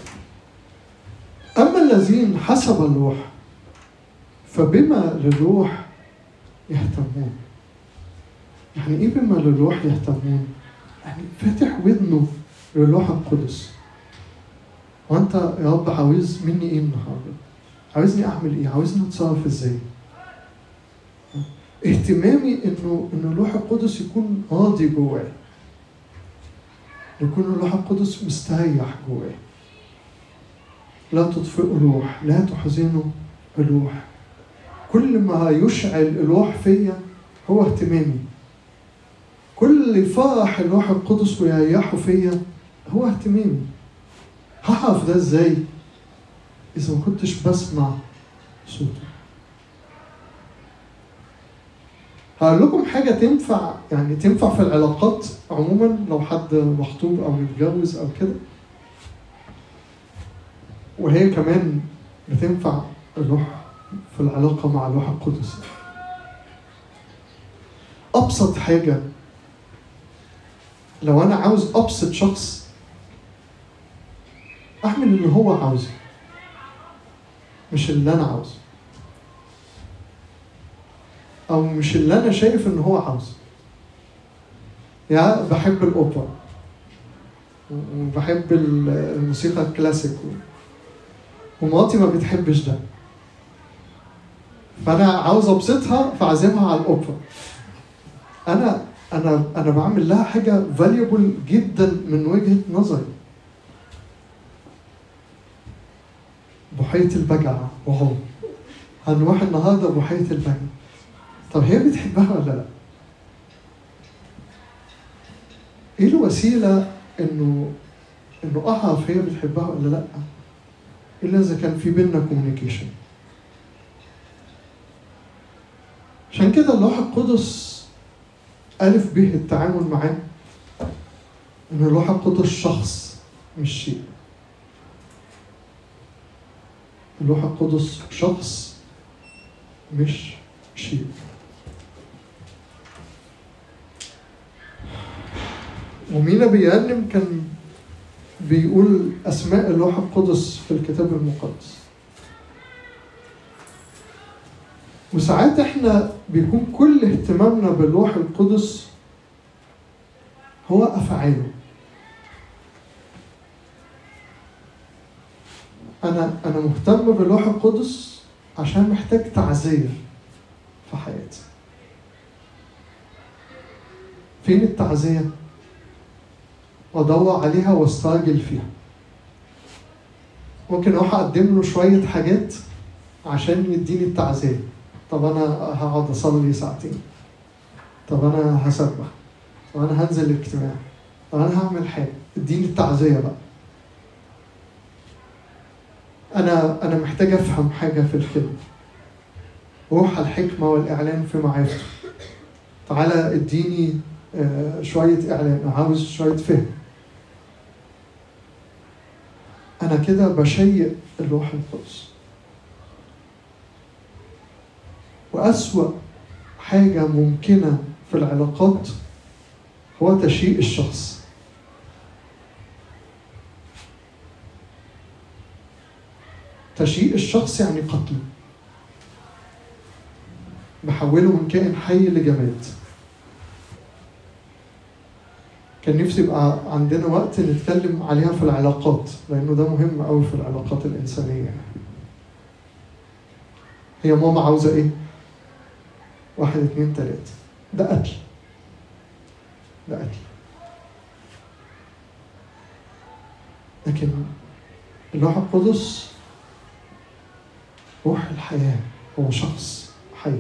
أما الذين حسب الروح فبما للروح يهتمون يعني ايه بما للروح يهتمون يعني فاتح ودنه للروح القدس وانت يا رب عاوز مني ايه النهارده عاوزني اعمل ايه عاوزني اتصرف ازاي اهتمامي انه ان الروح القدس يكون راضي جواي يكون الروح القدس مستريح جواي لا تطفئوا الروح لا تحزنوا الروح كل ما يشعل الروح فيا هو اهتمامي كل فرح الروح القدس ويريحه فيا هو اهتمامي هعرف ده ازاي اذا ما كنتش بسمع صوته هقول لكم حاجة تنفع يعني تنفع في العلاقات عموما لو حد مخطوب أو متجوز أو كده وهي كمان بتنفع الروح في العلاقة مع الروح القدس أبسط حاجة لو أنا عاوز أبسط شخص أعمل اللي هو عاوزه مش اللي أنا عاوزه او مش اللي انا شايف ان هو عاوزه يعني بحب الاوبرا وبحب الموسيقى الكلاسيك ومراتي ما بتحبش ده فانا عاوز ابسطها فاعزمها على الاوبرا انا انا انا بعمل لها حاجه فاليبل جدا من وجهه نظري بحيره البجعه واو هنروح النهارده بحيره البجعه طب هي بتحبها ولا لا؟ ايه الوسيلة انه انه اعرف هي بتحبها ولا لا؟ الا اذا كان في بينا كوميونيكيشن. عشان كده اللوح القدس ألف به التعامل معاه إن اللوح القدس شخص مش شيء. اللوح القدس شخص مش شيء. ومينا بيرنم كان بيقول أسماء اللوح القدس في الكتاب المقدس وساعات احنا بيكون كل اهتمامنا باللوح القدس هو أفعاله أنا أنا مهتم باللوح القدس عشان محتاج تعزية في حياتي فين التعزية؟ وادور عليها واستعجل فيها ممكن اروح اقدم له شويه حاجات عشان يديني التعزيه طب انا هقعد اصلي ساعتين طب انا هسبح طب انا هنزل الاجتماع طب انا هعمل حاجه اديني التعزيه بقى انا انا محتاج افهم حاجه في الخدمه روح الحكمه والاعلان في معرفته تعالى اديني آه، شويه اعلان عاوز شويه فهم أنا كده بشيء الروح القدس وأسوأ حاجة ممكنة في العلاقات هو تشيء الشخص تشيء الشخص يعني قتله بحوله من كائن حي لجماد كان نفسي يبقى عندنا وقت نتكلم عليها في العلاقات لانه ده مهم قوي في العلاقات الانسانيه هي ماما عاوزه ايه واحد اتنين تلاته ده قتل ده قتل لكن الروح القدس روح الحياه هو شخص حي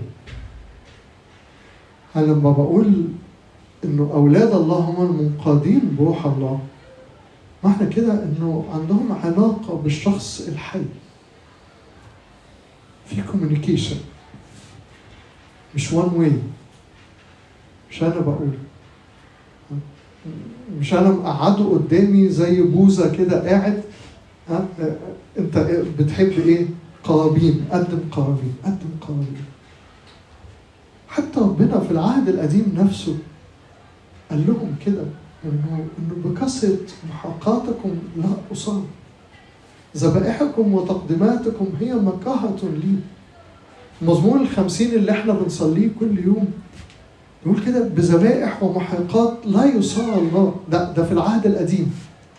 أنا لما بقول انه اولاد الله هم المنقادين بروح الله معنى كده انه عندهم علاقه بالشخص الحي في كوميونيكيشن مش وان واي مش انا بقول مش انا مقعده قدامي زي بوزه كده قاعد ها انت بتحب ايه؟ قرابين قدم قرابين قدم قرابين حتى ربنا في العهد القديم نفسه قال لهم كده انه انه بكثره محاقاتكم لا اصاب ذبائحكم وتقديماتكم هي مكاهة لي مزمور الخمسين اللي احنا بنصليه كل يوم يقول كده بذبائح ومحرقات لا يصار الله ده ده في العهد القديم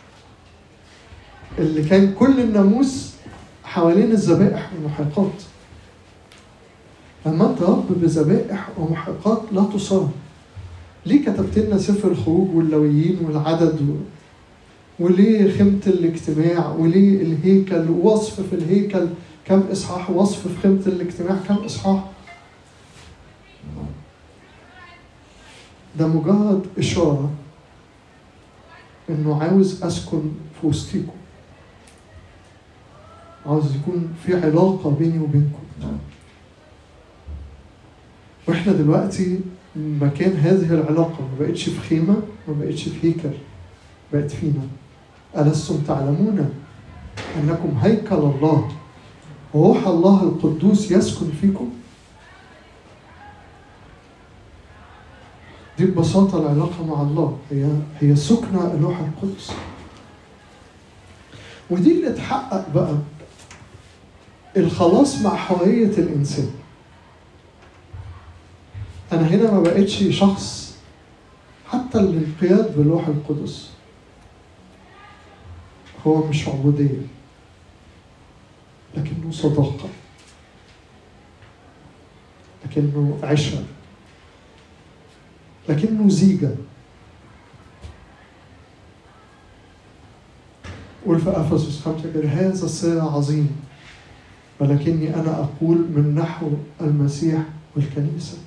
اللي كان كل الناموس حوالين الذبائح والمحرقات لما انت رب بذبائح ومحرقات لا تصار ليه كتبت لنا سفر الخروج واللويين والعدد و... وليه خيمة الاجتماع وليه الهيكل ووصف في الهيكل كم إصحاح وصف في خيمة الاجتماع كم إصحاح ده مجرد إشارة إنه عاوز أسكن في وسطيكم عاوز يكون في علاقة بيني وبينكم واحنا دلوقتي مكان هذه العلاقة ما بقتش في خيمة ما بقتش في هيكل بقت فينا ألستم تعلمون أنكم هيكل الله وروح الله القدوس يسكن فيكم دي ببساطة العلاقة مع الله هي هي سكنى الروح القدس ودي اللي تحقق بقى الخلاص مع حرية الإنسان أنا هنا ما بقتش شخص حتى الانقياد بالروح القدس هو مش عبودية لكنه صداقة لكنه عشرة لكنه زيجة قول في أفسس خمسة كده هذا السر عظيم ولكني أنا أقول من نحو المسيح والكنيسة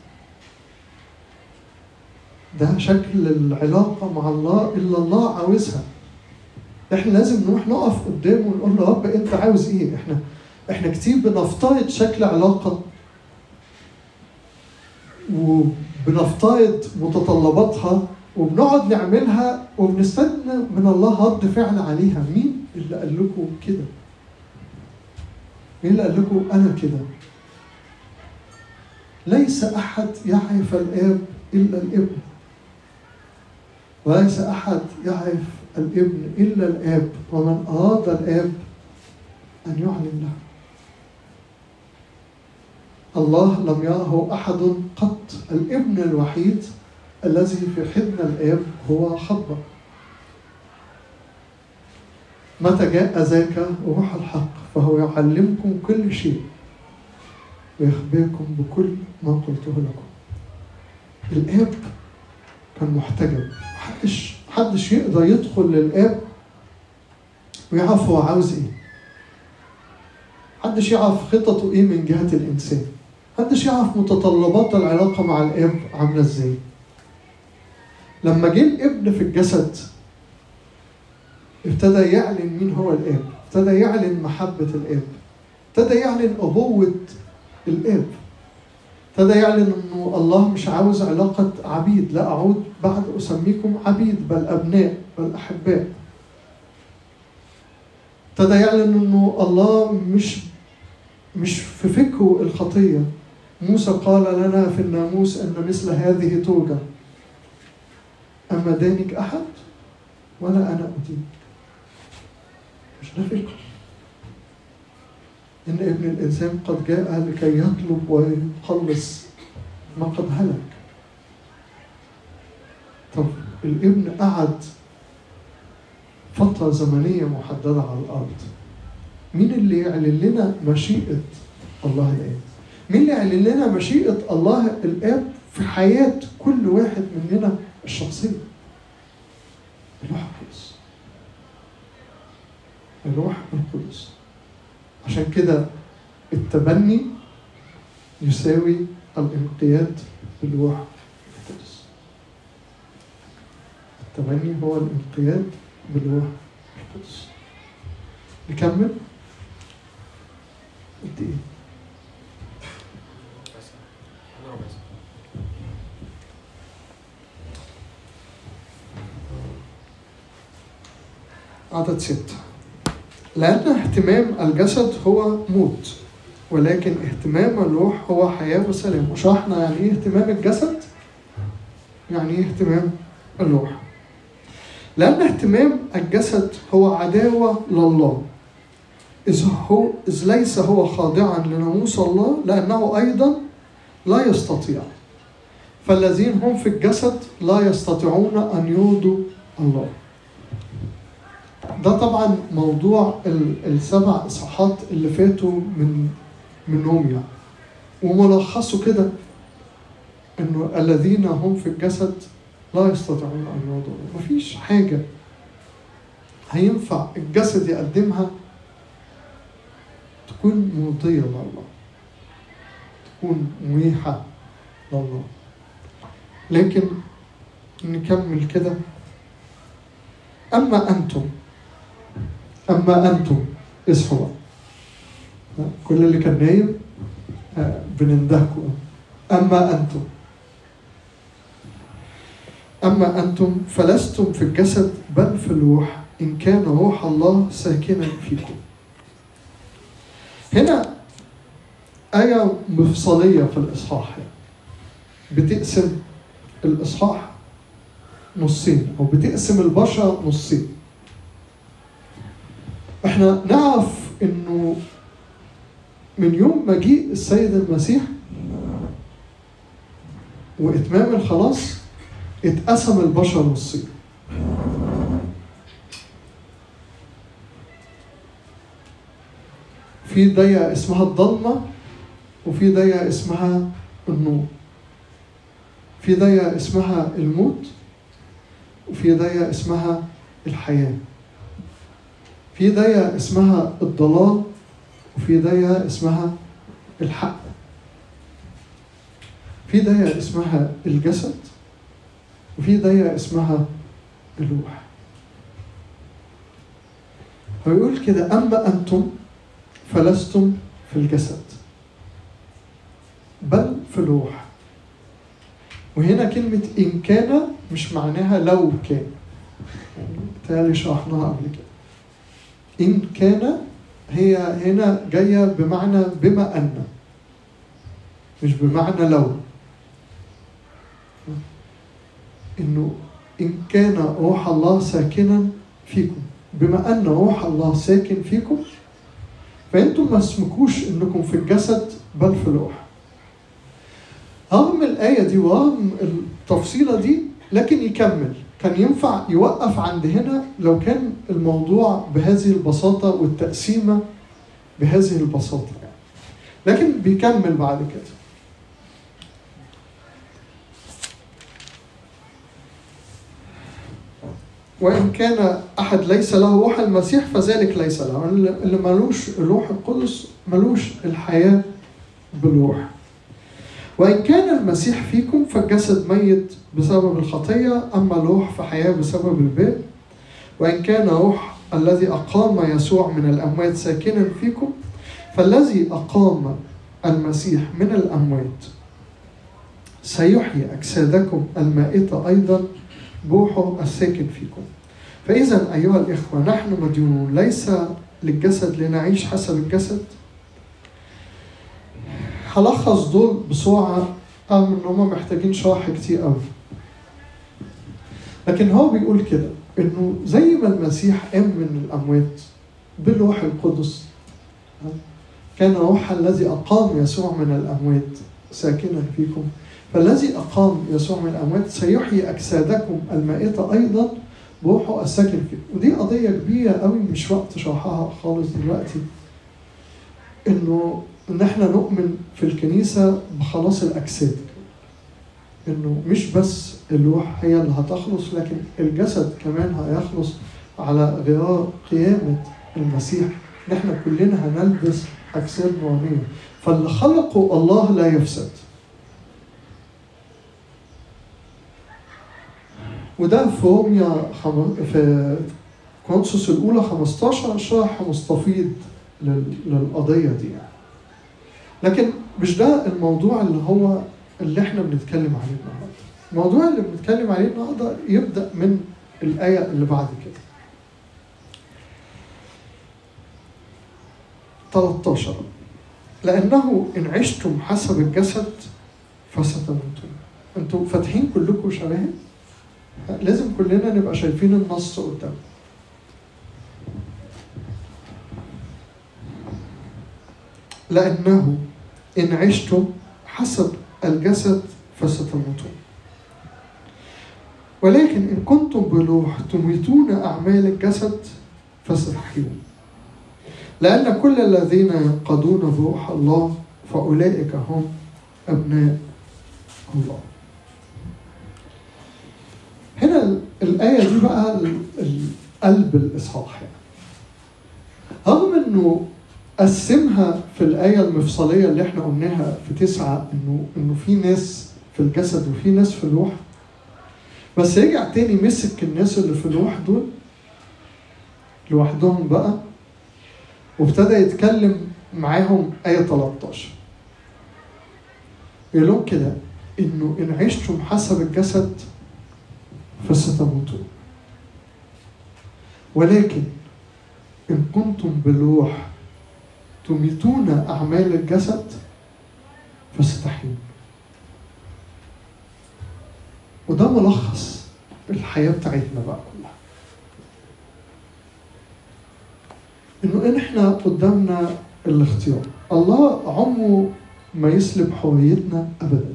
ده شكل العلاقة مع الله اللي الله عاوزها احنا لازم نروح نقف قدامه ونقول له رب انت عاوز ايه احنا احنا كتير بنفترض شكل علاقة وبنفترض متطلباتها وبنقعد نعملها وبنستنى من الله رد فعل عليها مين اللي قال لكم كده مين اللي قال لكم انا كده ليس احد يعرف الاب الا الابن وليس احد يعرف الابن الا الاب ومن اراد الاب ان يعلن له الله لم يره احد قط الابن الوحيد الذي في حضن الاب هو خبر متى جاء ذاك روح الحق فهو يعلمكم كل شيء ويخبركم بكل ما قلته لكم الاب كان محتجب محدش محدش يقدر يدخل للاب ويعرف هو عاوز ايه محدش يعرف خططه ايه من جهه الانسان محدش يعرف متطلبات العلاقه مع الاب عامله ازاي لما جه الابن في الجسد ابتدى يعلن مين هو الاب ابتدى يعلن محبه الاب ابتدى يعلن ابوه الاب ابتدى يعلن انه الله مش عاوز علاقة عبيد لا اعود بعد اسميكم عبيد بل ابناء بل احباء ابتدى يعلن انه الله مش مش في فكره الخطية موسى قال لنا في الناموس ان مثل هذه توجد اما دانك احد ولا انا ادين مش ده فكره إن ابن الإنسان قد جاء لكي يطلب ويخلص ما قد هلك طب الابن قعد فترة زمنية محددة على الأرض مين اللي يعلن لنا مشيئة الله الآب؟ مين اللي يعلن لنا مشيئة الله الآب في حياة كل واحد مننا الشخصية؟ الروح القدس الروح القدس عشان كده التبني يساوي الانقياد بالروح القدس التبني هو الانقياد بالروح القدس نكمل قد ايه بس انا ربع ساعة عدد ستة لأن اهتمام الجسد هو موت ولكن اهتمام الروح هو حياة وسلام وشرحنا يعني ايه اهتمام الجسد يعني ايه اهتمام الروح لأن اهتمام الجسد هو عداوة لله إذ, هو إذ ليس هو خاضعا لناموس الله لأنه أيضا لا يستطيع فالذين هم في الجسد لا يستطيعون أن يرضوا الله ده طبعا موضوع ال- السبع إصحاحات اللي فاتوا من منهم يعني وملخصه كده انه الذين هم في الجسد لا يستطيعون ان يرضوا الله. مفيش حاجه هينفع الجسد يقدمها تكون مرضيه لله تكون مريحه لله لكن نكمل كده اما انتم اما انتم اصحوا كل اللي كان نايم آه، بنندهكم أما أنتم أما أنتم فلستم في الجسد بل في الروح إن كان روح الله ساكنا فيكم هنا آية مفصلية في الإصحاح بتقسم الإصحاح نصين أو بتقسم البشر نصين احنا نعرف انه من يوم مجيء السيد المسيح وإتمام الخلاص اتقسم البشر نصين في داية اسمها الضلمة وفي داية اسمها النور في داية اسمها الموت وفي داية اسمها الحياة في داية اسمها الضلال وفي داية اسمها الحق في داية اسمها الجسد وفي داية اسمها الروح فيقول كده أما أنتم فلستم في الجسد بل في الروح وهنا كلمة إن كان مش معناها لو كان يعني بالتالي شرحناها قبل كده إن كان هي هنا جاية بمعنى بما أن مش بمعنى لو إنه إن كان روح الله ساكنا فيكم بما أن روح الله ساكن فيكم فأنتم ما اسمكوش إنكم في الجسد بل في الروح رغم الآية دي ورغم التفصيلة دي لكن يكمل كان ينفع يوقف عند هنا لو كان الموضوع بهذه البساطة والتقسيمة بهذه البساطة يعني. لكن بيكمل بعد كده وإن كان أحد ليس له روح المسيح فذلك ليس له اللي ملوش الروح القدس ملوش الحياة بالروح وإن كان المسيح فيكم فالجسد ميت بسبب الخطية أما الروح فحياة بسبب البر وإن كان روح الذي أقام يسوع من الأموات ساكنا فيكم فالذي أقام المسيح من الأموات سيحيي أجسادكم المائتة أيضا بروحه الساكن فيكم فإذا أيها الإخوة نحن مديونون ليس للجسد لنعيش حسب الجسد هلخص دول بسرعة رغم إن هما محتاجين شرح كتير أوي لكن هو بيقول كده إنه زي ما المسيح قام من الأموات بالروح القدس كان روح الذي أقام يسوع من الأموات ساكنا فيكم فالذي أقام يسوع من الأموات سيحيي أجسادكم المائتة أيضا بروحه الساكن فيكم ودي قضية كبيرة قوي مش وقت شرحها خالص دلوقتي إنه إن إحنا نؤمن في الكنيسة بخلاص الأجساد إنه مش بس الروح هي اللي هتخلص لكن الجسد كمان هيخلص على غرار قيامة المسيح إن إحنا كلنا هنلبس أجساد نورانية فاللي خلقه الله لا يفسد وده في روميا خم... في كونسوس الأولى 15 شرح مستفيض لل... للقضية دي يعني. لكن مش ده الموضوع اللي هو اللي احنا بنتكلم عليه النهارده. الموضوع اللي بنتكلم عليه النهارده يبدأ من الآية اللي بعد كده. 13 لأنه إن عشتم حسب الجسد فستموتون أنتوا فاتحين كلكم شواهد لازم كلنا نبقى شايفين النص قدام لأنه إن عشتم حسب الجسد فستموتون ولكن إن كنتم بروح تميتون أعمال الجسد فستحيون لأن كل الذين ينقضون بروح الله فأولئك هم أبناء الله هنا ال- الآية دي بقى ال- ال- قلب الإصحاح يعني رغم إنه قسمها في الآية المفصلية اللي احنا قلناها في تسعة إنه إنه في ناس في الجسد وفي ناس في الروح بس رجع تاني مسك الناس اللي في الروح دول لوحدهم بقى وابتدى يتكلم معاهم آية 13 يقول لهم كده إنه إن عشتم حسب الجسد فستموتون ولكن إن كنتم بالروح تميتون أعمال الجسد فستحيون وده ملخص الحياة بتاعتنا بقى كلها إنه إن إحنا قدامنا الاختيار الله عمره ما يسلب حريتنا أبدا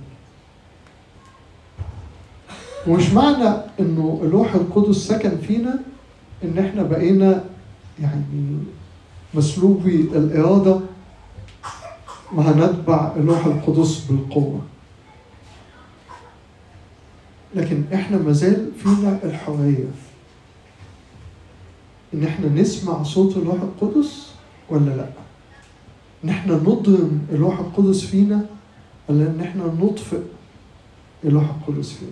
ومش معنى إنه الروح القدس سكن فينا إن إحنا بقينا يعني مسلوبي الإرادة وهنتبع الروح القدس بالقوة لكن احنا مازال فينا الحرية ان احنا نسمع صوت الروح القدس ولا لا ان احنا نضرم الروح القدس فينا ولا ان احنا نطفئ الروح القدس فينا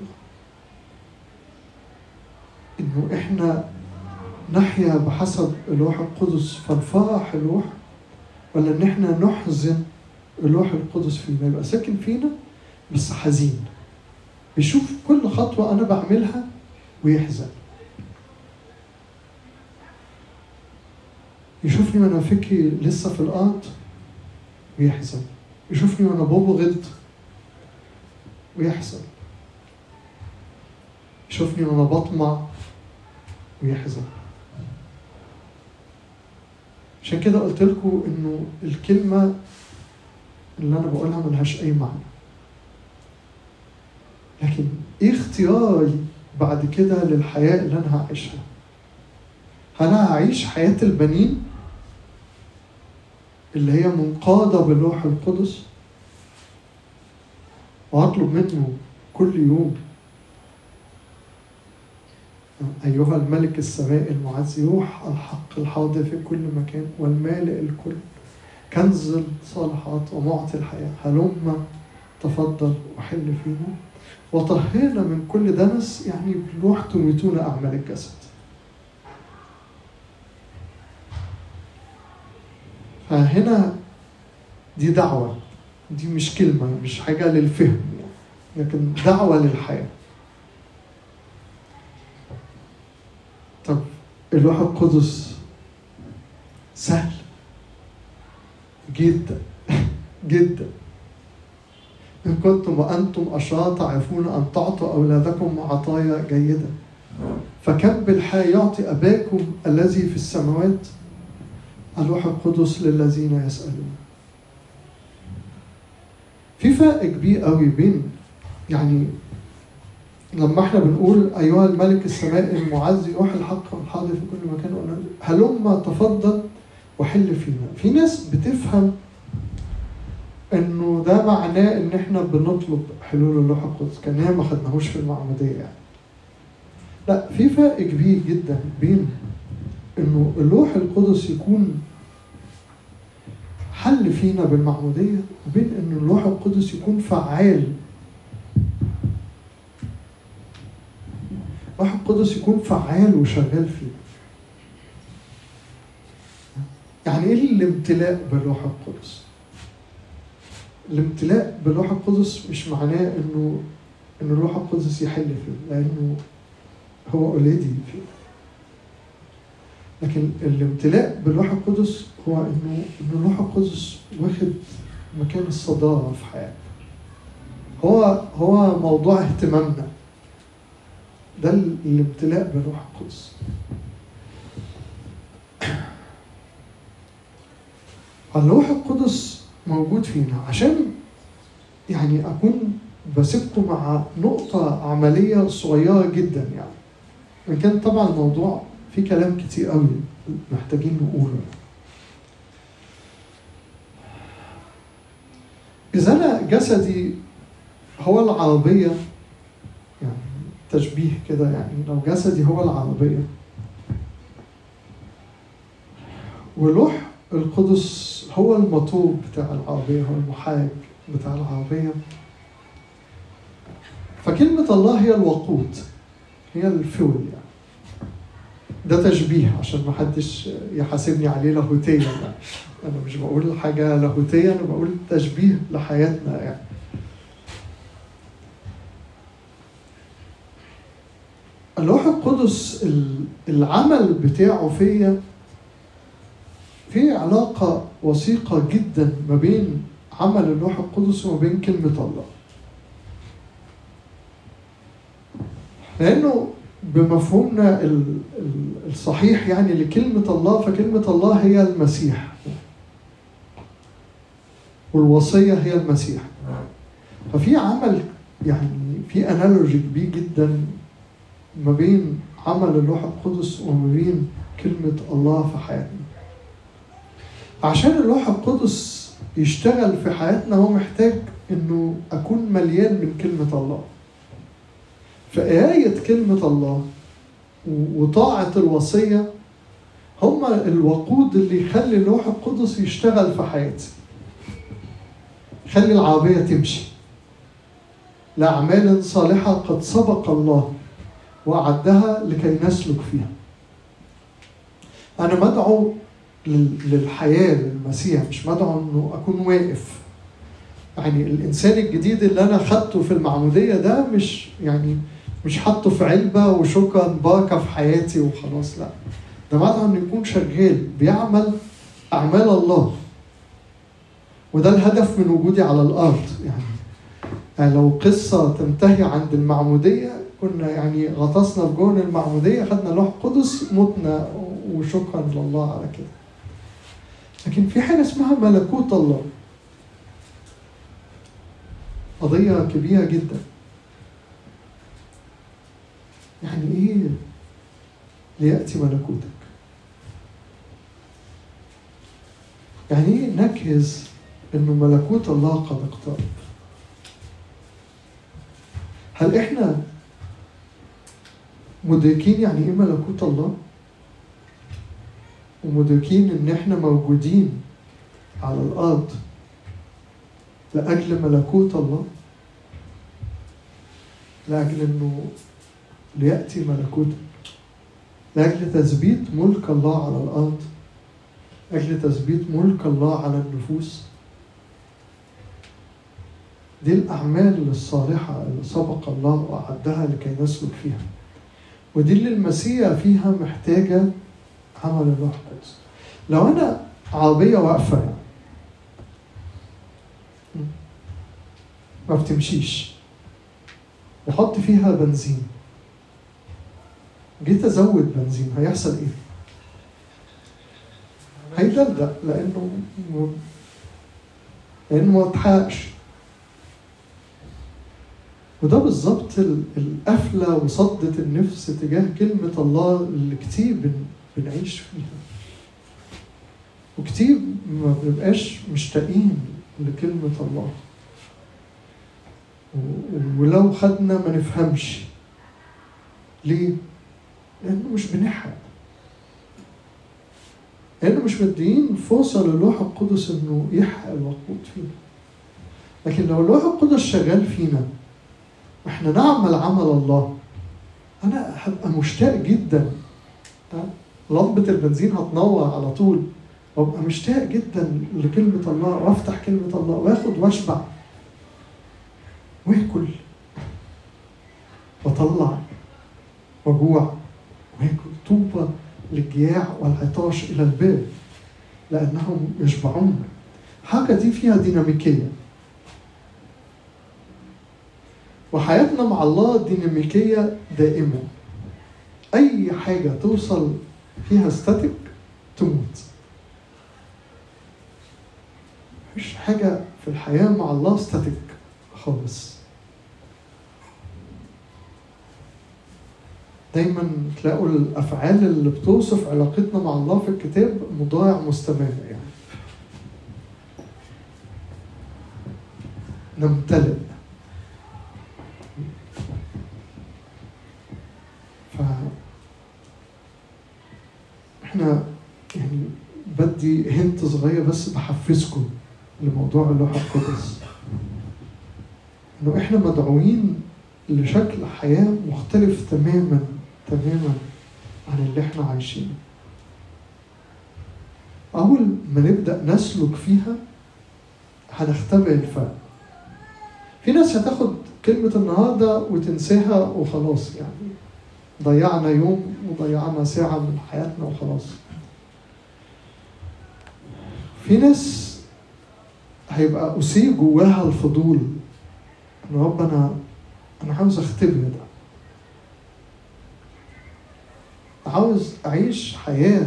انه احنا نحيا بحسب الروح القدس فنفرح الروح ولا ان احنا نحزن الروح القدس فينا يبقى ساكن فينا بس حزين بيشوف كل خطوة أنا بعملها ويحزن يشوفني وأنا فكري لسه في الأرض ويحزن يشوفني وأنا ببغض ويحزن يشوفني وأنا بطمع ويحزن عشان كده قلت لكم إنه الكلمة اللي أنا بقولها ملهاش أي معنى لكن ايه اختياري بعد كده للحياة اللي انا هعيشها هل انا هعيش حياة البنين اللي هي منقادة بالروح القدس وهطلب منه كل يوم أيها الملك السماء المعز روح الحق الحاضر في كل مكان والمالئ الكل كنز الصالحات ومعطي الحياة هلم تفضل وحل فينا وطهرنا من كل دنس يعني بالروح تميتون أعمال الجسد فهنا دي دعوة دي مش كلمة مش حاجة للفهم يعني. لكن دعوة للحياة طب الروح القدس سهل جدا جدا إن كنتم وأنتم أشرار تعرفون أن تعطوا أولادكم عطايا جيدة فكم بالحياة يعطي أباكم الذي في السماوات الروح القدس للذين يسألون في فرق كبير قوي بين يعني لما احنا بنقول ايها الملك السماء المعز روح الحق والحاضر في كل مكان وأنا- هلم تفضل وحل فينا في ناس بتفهم انه ده معناه ان احنا بنطلب حلول الروح القدس كان هي ما خدناهوش في المعموديه يعني لا في فرق كبير جدا بين انه الروح القدس يكون حل فينا بالمعموديه وبين ان الروح القدس يكون فعال الروح القدس يكون فعال وشغال فينا يعني ايه الامتلاء بالروح القدس الامتلاء بالروح القدس مش معناه انه ان الروح القدس يحل فيه لانه هو اوريدي فيه لكن الامتلاء بالروح القدس هو انه ان الروح القدس واخد مكان الصداره في حياتنا هو هو موضوع اهتمامنا ده الامتلاء بالروح القدس الروح القدس موجود فينا عشان يعني اكون بسيبكم مع نقطة عملية صغيرة جدا يعني وإن كان طبعا الموضوع فيه كلام كتير قوي محتاجين نقوله إذا أنا جسدي هو العربية يعني تشبيه كده يعني لو جسدي هو العربية والروح القدس هو الموتور بتاع العربية هو المحرك بتاع العربية فكلمة الله هي الوقود هي الفول يعني ده تشبيه عشان ما حدش يحاسبني عليه لاهوتيا يعني انا مش بقول حاجة لاهوتية انا بقول تشبيه لحياتنا يعني الروح القدس ال- العمل بتاعه فيا في علاقة وثيقة جدا ما بين عمل الروح القدس وما بين كلمة الله لأنه بمفهومنا ال- ال- الصحيح يعني لكلمة الله فكلمة الله هي المسيح والوصية هي المسيح ففي عمل يعني في انالوجي كبير جدا ما بين عمل الروح القدس وما بين كلمة الله في حياتنا عشان الروح القدس يشتغل في حياتنا هو محتاج انه اكون مليان من كلمة الله فقراية كلمة الله و- وطاعة الوصية هما الوقود اللي يخلي الروح القدس يشتغل في حياتي خلي العربية تمشي لأعمال صالحة قد سبق الله وأعدها لكي نسلك فيها أنا مدعو لل- للحياة للمسيح مش مدعو أنه أكون واقف يعني الإنسان الجديد اللي أنا خدته في المعمودية ده مش يعني مش حاطه في علبة وشكرا باكة في حياتي وخلاص لا ده مدعو أنه يكون شغال بيعمل أعمال الله وده الهدف من وجودي على الأرض يعني يعني لو قصة تنتهي عند المعمودية كنا يعني غطسنا في جون المعمودية خدنا لوح قدس متنا وشكرا لله على كده لكن في حاجة اسمها ملكوت الله قضية كبيرة جدا يعني ايه ليأتي ملكوتك يعني ايه نكهز انه ملكوت الله قد اقترب هل احنا مدركين يعني ايه ملكوت الله ومدركين ان احنا موجودين على الارض لاجل ملكوت الله لاجل انه لياتي ملكوتك لاجل تثبيت ملك الله على الارض لاجل تثبيت ملك الله على النفوس دي الأعمال الصالحة اللي سبق الله وأعدها لكي نسلك فيها ودي اللي المسيح فيها محتاجة عمل الروح القدس لو أنا عربية واقفة يعني ما بتمشيش وحط فيها بنزين جيت أزود بنزين هيحصل إيه؟ هيدلدق لأنه م- لأنه ما اتحققش وده بالظبط ال- القفلة وصدة النفس تجاه كلمة الله اللي كتير بن بنعيش فيها وكتير ما بنبقاش مشتاقين لكلمة الله و- ولو خدنا ما نفهمش ليه؟ لأنه مش بنحرق لأنه مش مدين فرصة للروح القدس إنه يحرق الوقود فينا لكن لو الروح القدس شغال فينا واحنا نعمل عمل الله انا هبقى مشتاق جدا ها؟ لمبة البنزين هتنور على طول وابقى مشتاق جدا لكلمة الله وافتح كلمة الله واخد واشبع واكل واطلع واجوع واكل طوبى للجياع والعطاش إلى البر لأنهم يشبعون حاجة دي فيها ديناميكية وحياتنا مع الله ديناميكية دائمة أي حاجة توصل فيها ستاتيك تموت مفيش حاجة في الحياة مع الله ستاتيك خالص دايما تلاقوا الأفعال اللي بتوصف علاقتنا مع الله في الكتاب مضايع مستمر يعني نمتلئ ف احنا يعني بدي هنت صغير بس بحفزكم لموضوع اللوح القدس انه احنا مدعوين لشكل حياة مختلف تماما تماما عن اللي احنا عايشينه أول ما نبدأ نسلك فيها هنختبر الفرق في ناس هتاخد كلمة النهاردة وتنساها وخلاص يعني ضيعنا يوم وضيعنا ساعة من حياتنا وخلاص في ناس هيبقى أسيء جواها الفضول إن رب أنا أنا عاوز أختبر ده عاوز أعيش حياة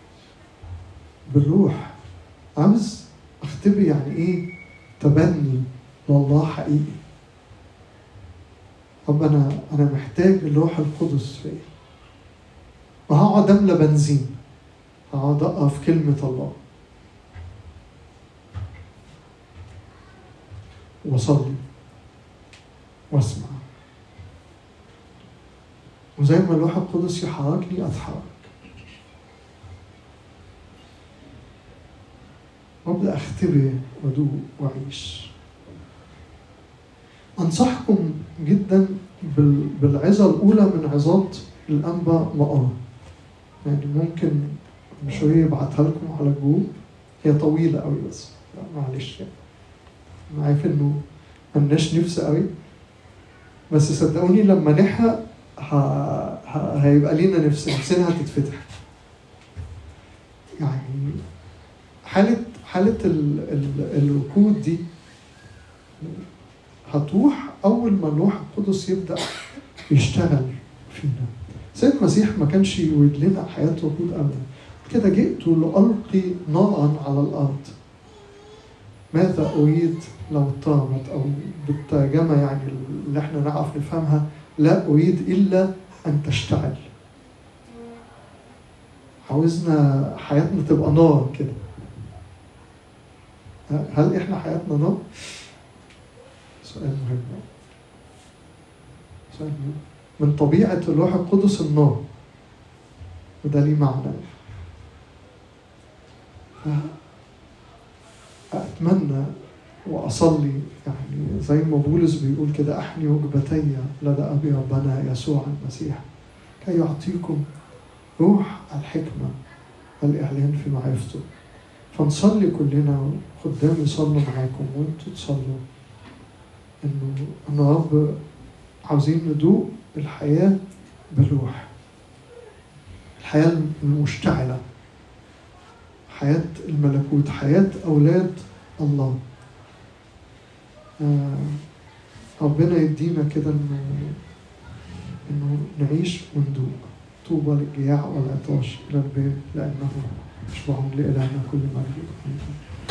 بالروح عاوز أختبر يعني إيه تبني لله حقيقي طب أنا أنا محتاج اللوح القدس فيا وهقعد أملى بنزين هقعد أقرأ في كلمة الله وأصلي وأسمع وزي ما اللوح القدس يحركني أتحرك وابدا اختبر وادوق واعيش انصحكم جدا بال- بالعظه الاولى من عظات الانبا مقام يعني ممكن شويه ابعتها لكم على الجروب هي طويله قوي بس لا، معلش يعني انا عارف انه ملناش نفس قوي بس صدقوني لما نحرق ه- ه- هيبقى لينا نفس نفسنا هتتفتح يعني حالة حالة ال ال الركود دي هتروح أول ما الروح القدس يبدأ يشتغل فينا سيد المسيح ما كانش يريد لنا حياة ركود أبدا كده جئت لألقي نارا على الأرض ماذا أريد لو اضطرمت أو بالترجمة يعني اللي احنا نعرف نفهمها لا أريد إلا أن تشتعل عاوزنا حياتنا تبقى نار كده هل احنا حياتنا نار؟ سؤال مهم سؤال مهم من طبيعة الروح القدس النار وده ليه معنى أتمنى وأصلي يعني زي ما بولس بيقول كده أحني ركبتي لدى أبي ربنا يسوع المسيح كي يعطيكم روح الحكمة والإعلان في معرفته فنصلي كلنا خدام يصلوا معاكم وانتوا تصلوا انه ان رب عاوزين ندوق الحياة بالروح الحياة المشتعلة حياة الملكوت حياة أولاد الله آه ربنا يدينا كده انه انه نعيش وندوق طوبى للجياع والعطاش الى البيت لانه يشبعهم لإلهنا كل مجد